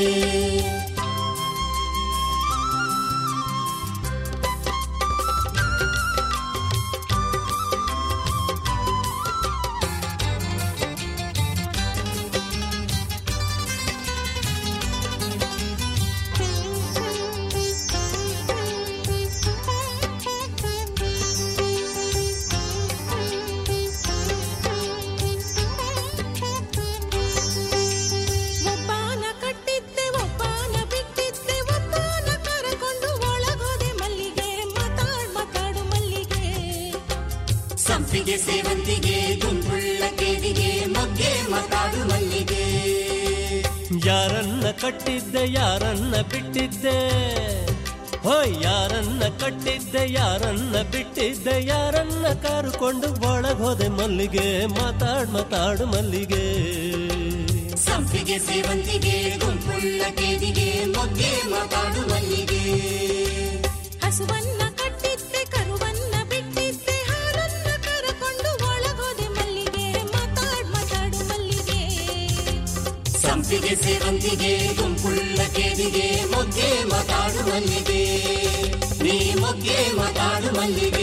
ಒಬ್ಬಾನ ಕಟ್ಟಿದ್ದೆ ಒಬ್ಬಾನ ಬಿಟ್ಟಿದ್ದೆ ಒಬ್ಬಾನ ಕರಕೊಂಡು ಒಳಗೋದೆ ಮಲ್ಲಿಗೆ ಮಾತಾಡ್ ಮಾತಾಡು ಮಲ್ಲಿಗೆ ಸಂಪಿಗೆ ಸೇವಂತಿಗೆ ಗುಂಪುಳ್ಳ ಕೇದಿಗೆ ಮೊಗ್ಗೆ ಮಾತಾಡು ಮಲ್ಲಿಗೆ ಯಾರನ್ನ ಕಟ್ಟಿದ್ದೆ ಯಾರನ್ನ ಬಿಟ್ಟಿದ್ದೆ ಹೋಯ್ ಯಾರನ್ನ ಕಟ್ಟಿದ್ದೆ ಯಾರನ್ನ ಬಿಟ್ಟಿದ್ದೆ ಯಾರನ್ನ ಕಾರುಕೊಂಡು ಒಳಗೋದೆ ಮಲ್ಲಿಗೆ ಮಾತಾಡ್ ಮಾತಾಡು ಮಲ್ಲಿಗೆ ಸಂಪಿಗೆ ಸೇವಂತಿಗೆ ಗುಂಪುಳ್ಳ ಕೇದಿಗೆ ಮೊಗ್ಗೆ ಮಾತಾಡು ಮಲ್ಲಿಗೆ ಹಸುವನ್ನ ಕಟ್ಟಿದ್ದೆ ಕರುವನ್ನ ಬಿಟ್ಟಿದ್ದೆ ಹಾಲನ್ನ ಕರಕೊಂಡು ಒಳಗೋದೆ ಮಲ್ಲಿಗೆ ಮಾತಾಡ್ ಮಾತಾಡು ಮಲ್ಲಿಗೆ ಸಂಪಿಗೆ ಸೇವಂತಿಗೆ ಗುಂಪುಳ್ಳ ಕೇದಿಗೆ ಮೊಗ್ಗೆ ಮಾತಾಡು ಮಲ್ಲಿಗೆ ನೀ ಮೊಗ್ಗೆ ಮಾತಾಡು ಮಲ್ಲಿಗೆ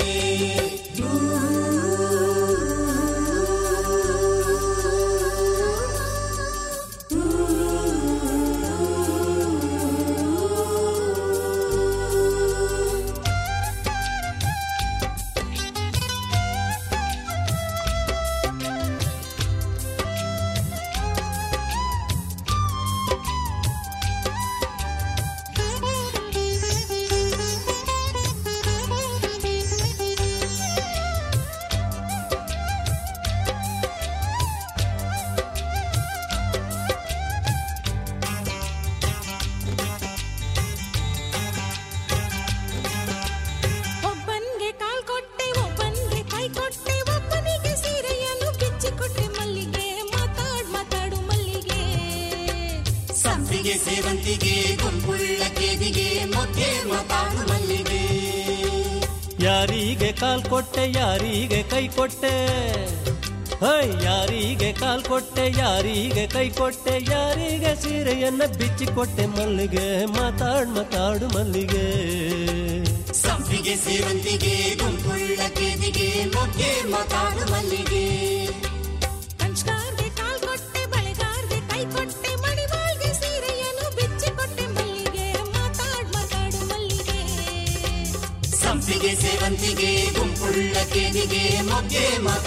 ಒಬ್ಬನ್ಗೆ ಕಾಲ್ ಕೊಟ್ಟೆ ಒಬ್ಬನ್ಗೆ ಕೈ ಕೊಟ್ಟೆ ಒಬ್ಬನಿಗೆ ಸೀರೆಯನ್ನು ಬಿಚ್ಚಿಕೊಟ್ಟೆ ಮಲ್ಲಿಗೆ ಮಾತಾಡ್ ಮಾತಾಡು ಮಲ್ಲಿಗೆ ಸಂಪಿಗೆ ಸೇವಂತಿಗೆ ಗುಂಪುಳ್ಳ ಕೇದಿಗೆ ಮೊಗ್ಗೆ ಮಾತಾಡು ಮಲ್ಲಿಗೆ ಯಾರಿಗೆ ಕಾಲ್ ಕೊಟ್ಟೆ ಯಾರಿಗೆ ಕೈ ಕೊಟ್ಟೆ ಹೊಯ್ ಯಾರಿಗೆ ಕಾಲ್ ಕೊಟ್ಟೆ ಯಾರಿಗೆ ಕೈ ಕೊಟ್ಟೆ ಯಾರಿಗೆ ಸೀರೆಯನ್ನ ಬಿಚ್ಚಿಕೊಟ್ಟೆ ಮಲ್ಲಿಗೆ ಮಾತಾಡ್ ಮಾತಾಡು ಮಲ್ಲಿಗೆ ಸಂಪಿಗೆ ಸೇವಂತಿಗೆ ಗುಂಪುಳ್ಳ ಕೇದಿಗೆ ಮೊಗ್ಗೆ ಮಾತಾಡು ಮಲ್ಲಿಗೆ ಕಂಚ್ಕಾರ್ಗೆ ಕಾಲ್ ಕೊಟ್ಟೆ ಬಳೆಗಾರ್ಗೆ ಕೈ ಕೊಟ್ಟೆ ಮಣಿವಾಳ್ಗೆ ಸೀರೆಯನ್ನು ಬಿಚ್ಚಿಕೊಟ್ಟೆ ಮಲ್ಲಿಗೆ ಮಾತಾಡ್ ಮಾತಾಡು ಮಲ್ಲಿಗೆ ಸಂಪಿಗೆ ಸೇವಂತಿಗೆ ಗುಂಪುಳ್ಳ ಕೇದಿಗೆ ಮೊಗ್ಗೆ ಮಾತಾಡು